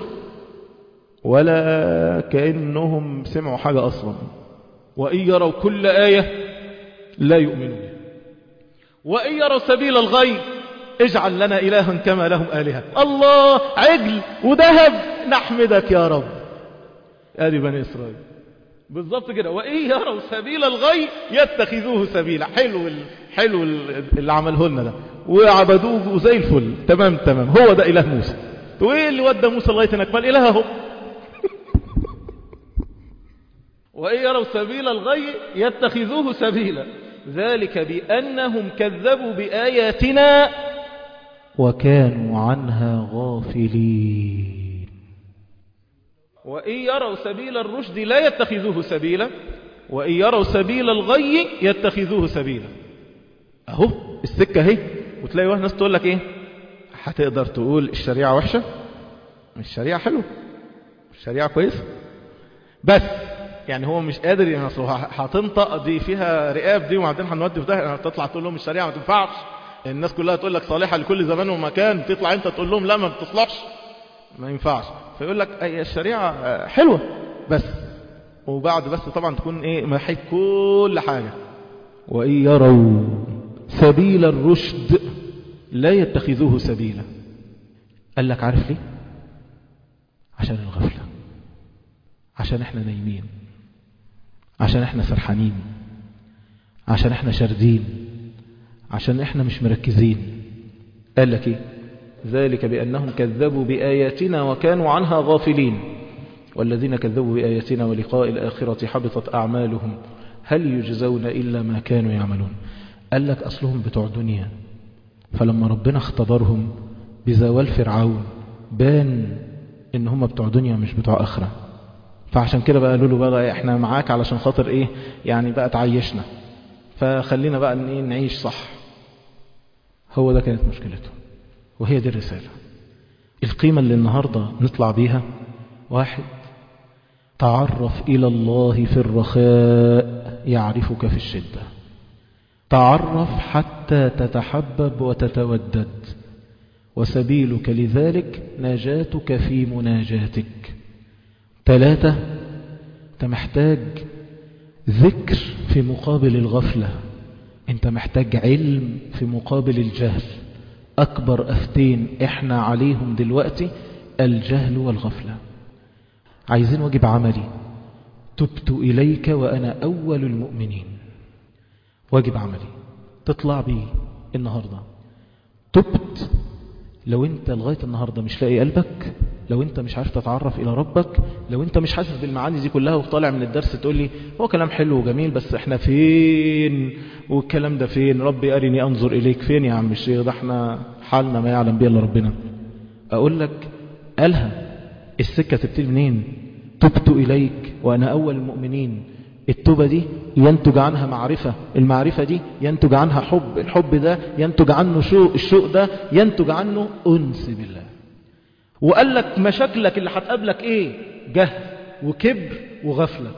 Speaker 1: ولا كأنهم سمعوا حاجة أصلا وإن يروا كل آية لا يؤمنوا بها وإن يروا سبيل الغي اجعل لنا إلها كما لهم آلهة الله عجل وذهب نحمدك يا رب آدي بني إسرائيل بالظبط كده وإن يروا سبيل الغي يتخذوه سبيلا حلو ال... حلو ال... اللي عمله لنا ده وعبدوه زي الفل تمام تمام هو ده إله موسى وإيه اللي ودى موسى لغاية هناك ما الإله اهو وإن يروا سبيل الغي يتخذوه سبيلا ذلك بأنهم كذبوا بآياتنا وكانوا عنها غافلين وإن يروا سبيل الرشد لا يتخذوه سبيلا وإن يروا سبيل الغي يتخذوه سبيلا أهو السكة هي وتلاقي واحد ناس تقول لك إيه هتقدر تقول الشريعة وحشة الشريعة حلوة الشريعة كويسة بس يعني هو مش قادر يعني اصل هتنطق دي فيها رقاب دي وبعدين هنودي في ده تطلع تقول لهم الشريعة ما تنفعش الناس كلها تقول لك صالحة لكل زمان ومكان تطلع انت تقول لهم لا ما بتصلحش ما ينفعش فيقول لك اي الشريعة حلوة بس وبعد بس طبعا تكون ايه محيط كل حاجة وإن يروا سبيل الرشد لا يتخذوه سبيلا قال لك عارف ليه عشان الغفلة عشان احنا نايمين عشان احنا سرحانين عشان احنا شاردين عشان احنا مش مركزين قال لك ايه ذلك بأنهم كذبوا بآياتنا وكانوا عنها غافلين والذين كذبوا بآياتنا ولقاء الآخرة حبطت أعمالهم هل يجزون إلا ما كانوا يعملون قال لك أصلهم بتوع دنيا فلما ربنا اختبرهم بزوال فرعون بان ان هم بتوع دنيا مش بتوع اخره فعشان كده بقى قالوا له بقى احنا معاك علشان خاطر ايه يعني بقى تعيشنا فخلينا بقى ايه نعيش صح هو ده كانت مشكلته وهي دي الرسالة القيمة اللي النهاردة نطلع بيها واحد تعرف إلى الله في الرخاء يعرفك في الشدة تعرف حتى تتحبب وتتودد وسبيلك لذلك نجاتك في مناجاتك ثلاثة أنت محتاج ذكر في مقابل الغفلة أنت محتاج علم في مقابل الجهل أكبر أفتين إحنا عليهم دلوقتي الجهل والغفلة عايزين واجب عملي تبت إليك وأنا أول المؤمنين واجب عملي تطلع بيه النهاردة تبت لو انت لغاية النهاردة مش لاقي قلبك لو انت مش عارف تتعرف الى ربك لو انت مش حاسس بالمعاني دي كلها وطالع من الدرس تقول لي هو كلام حلو وجميل بس احنا فين والكلام ده فين ربي ارني انظر اليك فين يا عم الشيخ ده احنا حالنا ما يعلم بيه الا ربنا اقول لك قالها السكة تبتدي منين تبت اليك وانا اول المؤمنين التوبة دي ينتج عنها معرفة المعرفة دي ينتج عنها حب الحب ده ينتج عنه شوق الشوق ده ينتج عنه أنس بالله وقال لك مشاكلك اللي هتقابلك ايه جهل وكبر وغفلة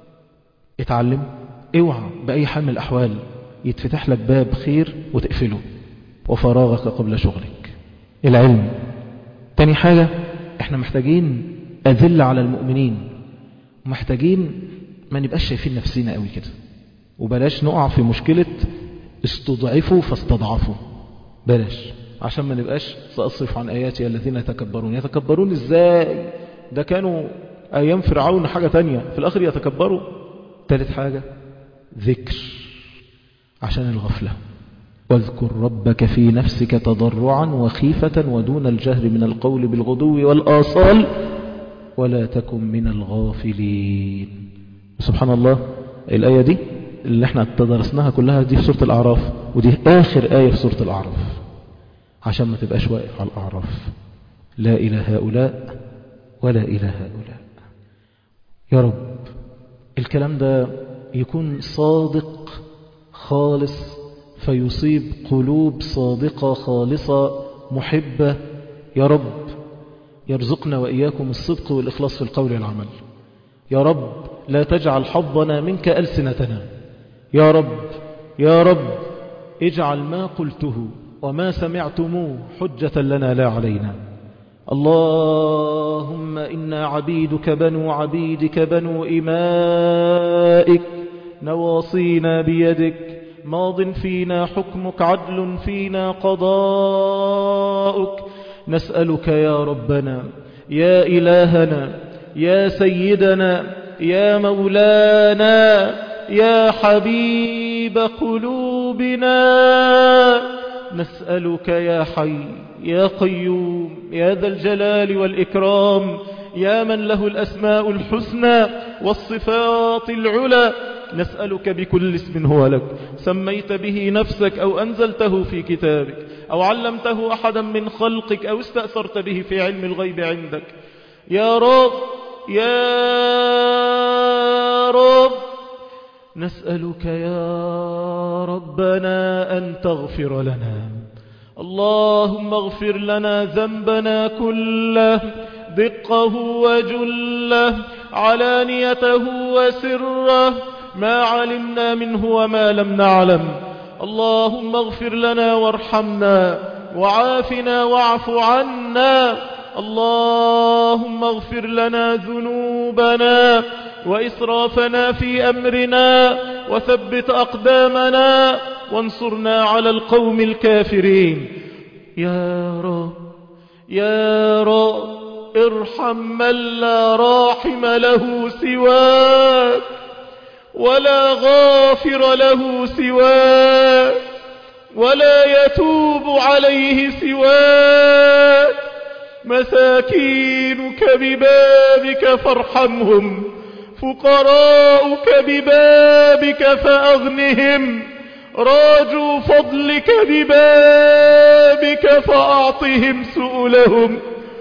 Speaker 1: اتعلم اوعى بأي حال من الأحوال يتفتح لك باب خير وتقفله وفراغك قبل شغلك العلم تاني حاجة احنا محتاجين أذل على المؤمنين ومحتاجين ما نبقاش شايفين نفسنا قوي كده وبلاش نقع في مشكلة استضعفوا فاستضعفوا بلاش عشان ما نبقاش سأصرف عن آياتي الذين يتكبرون يتكبرون ازاي ده كانوا أيام فرعون حاجة تانية في الآخر يتكبروا ثالث حاجة ذكر عشان الغفلة واذكر ربك في نفسك تضرعا وخيفة ودون الجهر من القول بالغدو والآصال ولا تكن من الغافلين سبحان الله الآية دي اللي احنا تدرسناها كلها دي في سورة الأعراف ودي آخر آية في سورة الأعراف عشان ما تبقاش واقف على الأعراف لا إلى هؤلاء ولا إلى هؤلاء يا رب الكلام ده يكون صادق خالص فيصيب قلوب صادقة خالصة محبة يا رب يرزقنا وإياكم الصدق والإخلاص في القول والعمل يا رب لا تجعل حظنا منك ألسنتنا يا رب يا رب اجعل ما قلته وما سمعتموه حجة لنا لا علينا اللهم إنا عبيدك بنو عبيدك بنو إمائك نواصينا بيدك ماض فينا حكمك عدل فينا قضاؤك نسألك يا ربنا يا إلهنا يا سيدنا يا مولانا يا حبيب قلوبنا نسألك يا حي يا قيوم يا ذا الجلال والإكرام يا من له الأسماء الحسنى والصفات العلى نسألك بكل اسم هو لك سميت به نفسك أو أنزلته في كتابك أو علمته أحدا من خلقك أو استأثرت به في علم الغيب عندك يا رب يا رب نسألك يا ربنا أن تغفر لنا اللهم اغفر لنا ذنبنا كله دقه وجله علانيته وسره ما علمنا منه وما لم نعلم اللهم اغفر لنا وارحمنا وعافنا واعف عنا اللهم اغفر لنا ذنوبنا وإسرافنا في أمرنا وثبت أقدامنا وانصرنا على القوم الكافرين يا رب يا رب ارحم من لا راحم له سواك ولا غافر له سواك ولا يتوب عليه سواك مساكينك ببابك فارحمهم فقراؤك ببابك فأغنهم راجوا فضلك ببابك فأعطهم سؤلهم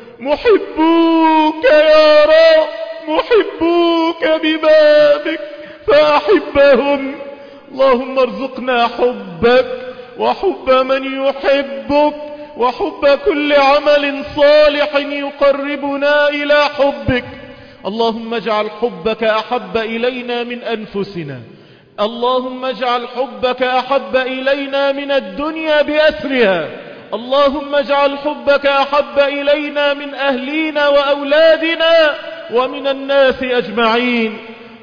Speaker 1: محبوك يا رب محبوك ببابك فأحبهم اللهم ارزقنا حبك وحب من يحبك وحب كل عمل صالح يقربنا إلى حبك اللهم اجعل حبك أحب إلينا من أنفسنا اللهم اجعل حبك أحب إلينا من الدنيا بأسرها اللهم اجعل حبك أحب إلينا من أهلينا وأولادنا ومن الناس أجمعين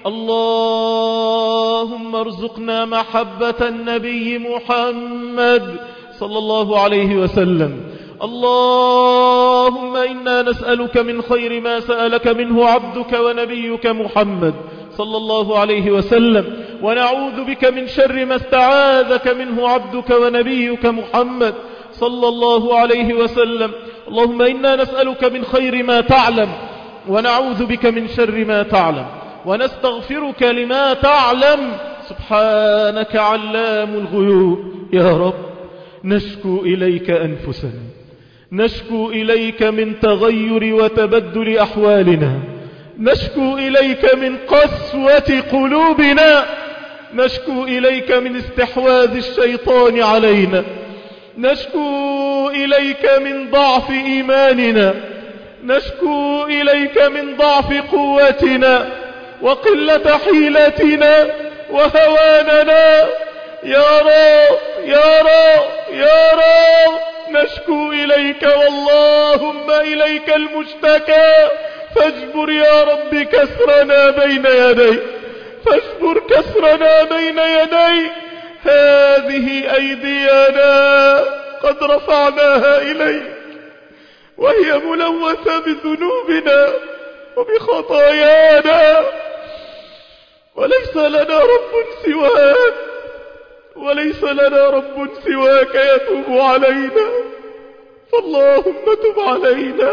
Speaker 1: اللهم ارزقنا محبة النبي محمد صلى الله عليه وسلم اللهم إنا نسألك من خير ما سألك منه عبدك ونبيك محمد صلى الله عليه وسلم ونعوذ بك من شر ما استعاذك منه عبدك ونبيك محمد صلى الله عليه وسلم اللهم إنا نسألك من خير ما تعلم ونعوذ بك من شر ما تعلم ونستغفرك لما تعلم سبحانك علام الغيوب يا رب نشكو إليك أنفسنا نشكو إليك من تغير وتبدل أحوالنا نشكو إليك من قسوة قلوبنا نشكو إليك من استحواذ الشيطان علينا نشكو إليك من ضعف إيماننا نشكو إليك من ضعف قوتنا وقلة حيلتنا وهواننا يا رب يا رب يا رب نشكو إليك واللهم إليك المشتكى فاجبر يا رب كسرنا بين يديك فاجبر كسرنا بين يديك هذه أيدينا قد رفعناها إليك وهي ملوثة بذنوبنا وبخطايانا وليس لنا رب سواك وليس لنا رب سواك يتوب علينا فاللهم تب علينا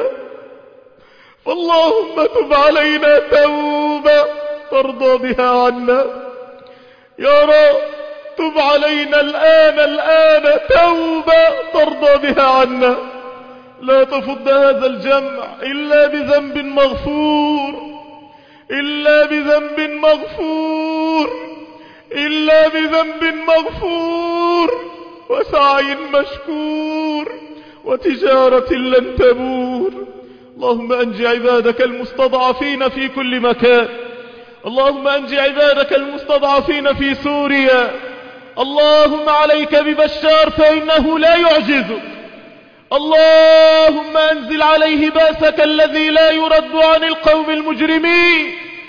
Speaker 1: فاللهم تب علينا توبة ترضى بها عنا يا رب تب علينا الآن الآن توبة ترضى بها عنا لا تفض هذا الجمع إلا بذنب مغفور إلا بذنب مغفور إلا بذنب مغفور وسعي مشكور وتجارة لن تبور اللهم أنج عبادك المستضعفين في كل مكان اللهم أنج عبادك المستضعفين في سوريا اللهم عليك ببشار فإنه لا يعجزك اللهم أنزل عليه باسك الذي لا يرد عن القوم المجرمين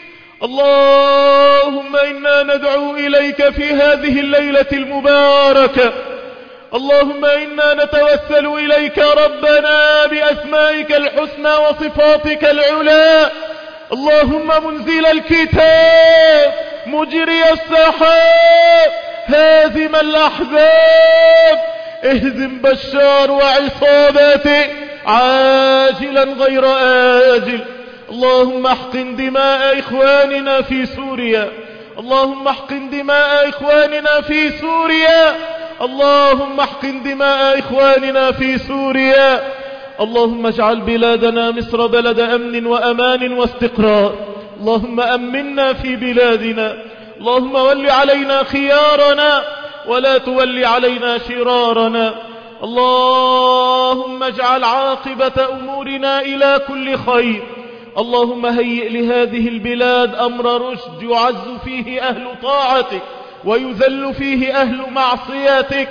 Speaker 1: اللهم إنا ندعو إليك في هذه الليلة المباركة اللهم إنا نتوسل إليك ربنا بأسمائك الحسنى وصفاتك العلا اللهم منزل الكتاب مجري السحاب هازم الأحزاب اهزم بشار وعصاباته عاجلا غير آجل اللهم احقن دماء إخواننا في سوريا اللهم احقن دماء إخواننا في سوريا اللهم احقن دماء إخواننا في سوريا اللهم اجعل بلادنا مصر بلد أمن وأمان واستقرار اللهم أمنا في بلادنا اللهم ول علينا خيارنا ولا تول علينا شرارنا اللهم اجعل عاقبة أمورنا إلى كل خير اللهم هيئ لهذه البلاد أمر رشد يعز فيه أهل طاعتك ويذل فيه أهل معصيتك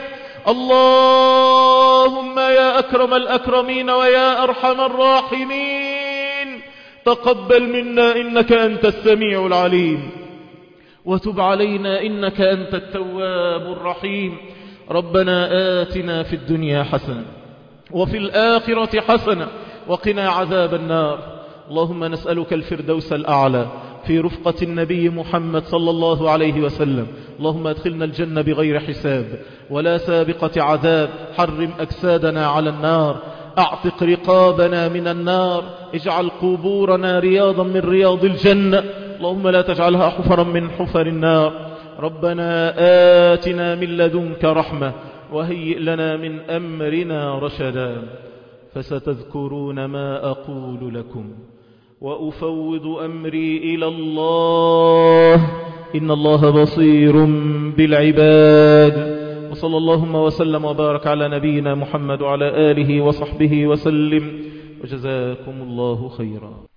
Speaker 1: اللهم يا أكرم الأكرمين ويا أرحم الراحمين تقبل منا إنك أنت السميع العليم وتب علينا إنك أنت التواب الرحيم ربنا آتنا في الدنيا حسنة وفي الآخرة حسنة وقنا عذاب النار اللهم نسألك الفردوس الأعلى في رفقة النبي محمد صلى الله عليه وسلم اللهم ادخلنا الجنة بغير حساب ولا سابقة عذاب حرم أجسادنا على النار أعتق رقابنا من النار اجعل قبورنا رياضا من رياض الجنة اللهم لا تجعلها حفرا من حفر النار ربنا آتنا من لدنك رحمة وهيئ لنا من أمرنا رشدا فستذكرون ما أقول لكم وأفوض أمري إلى الله إن الله بصير بالعباد وصلى اللهم وسلم وبارك على نبينا محمد وعلى آله وصحبه وسلم وجزاكم الله خيرا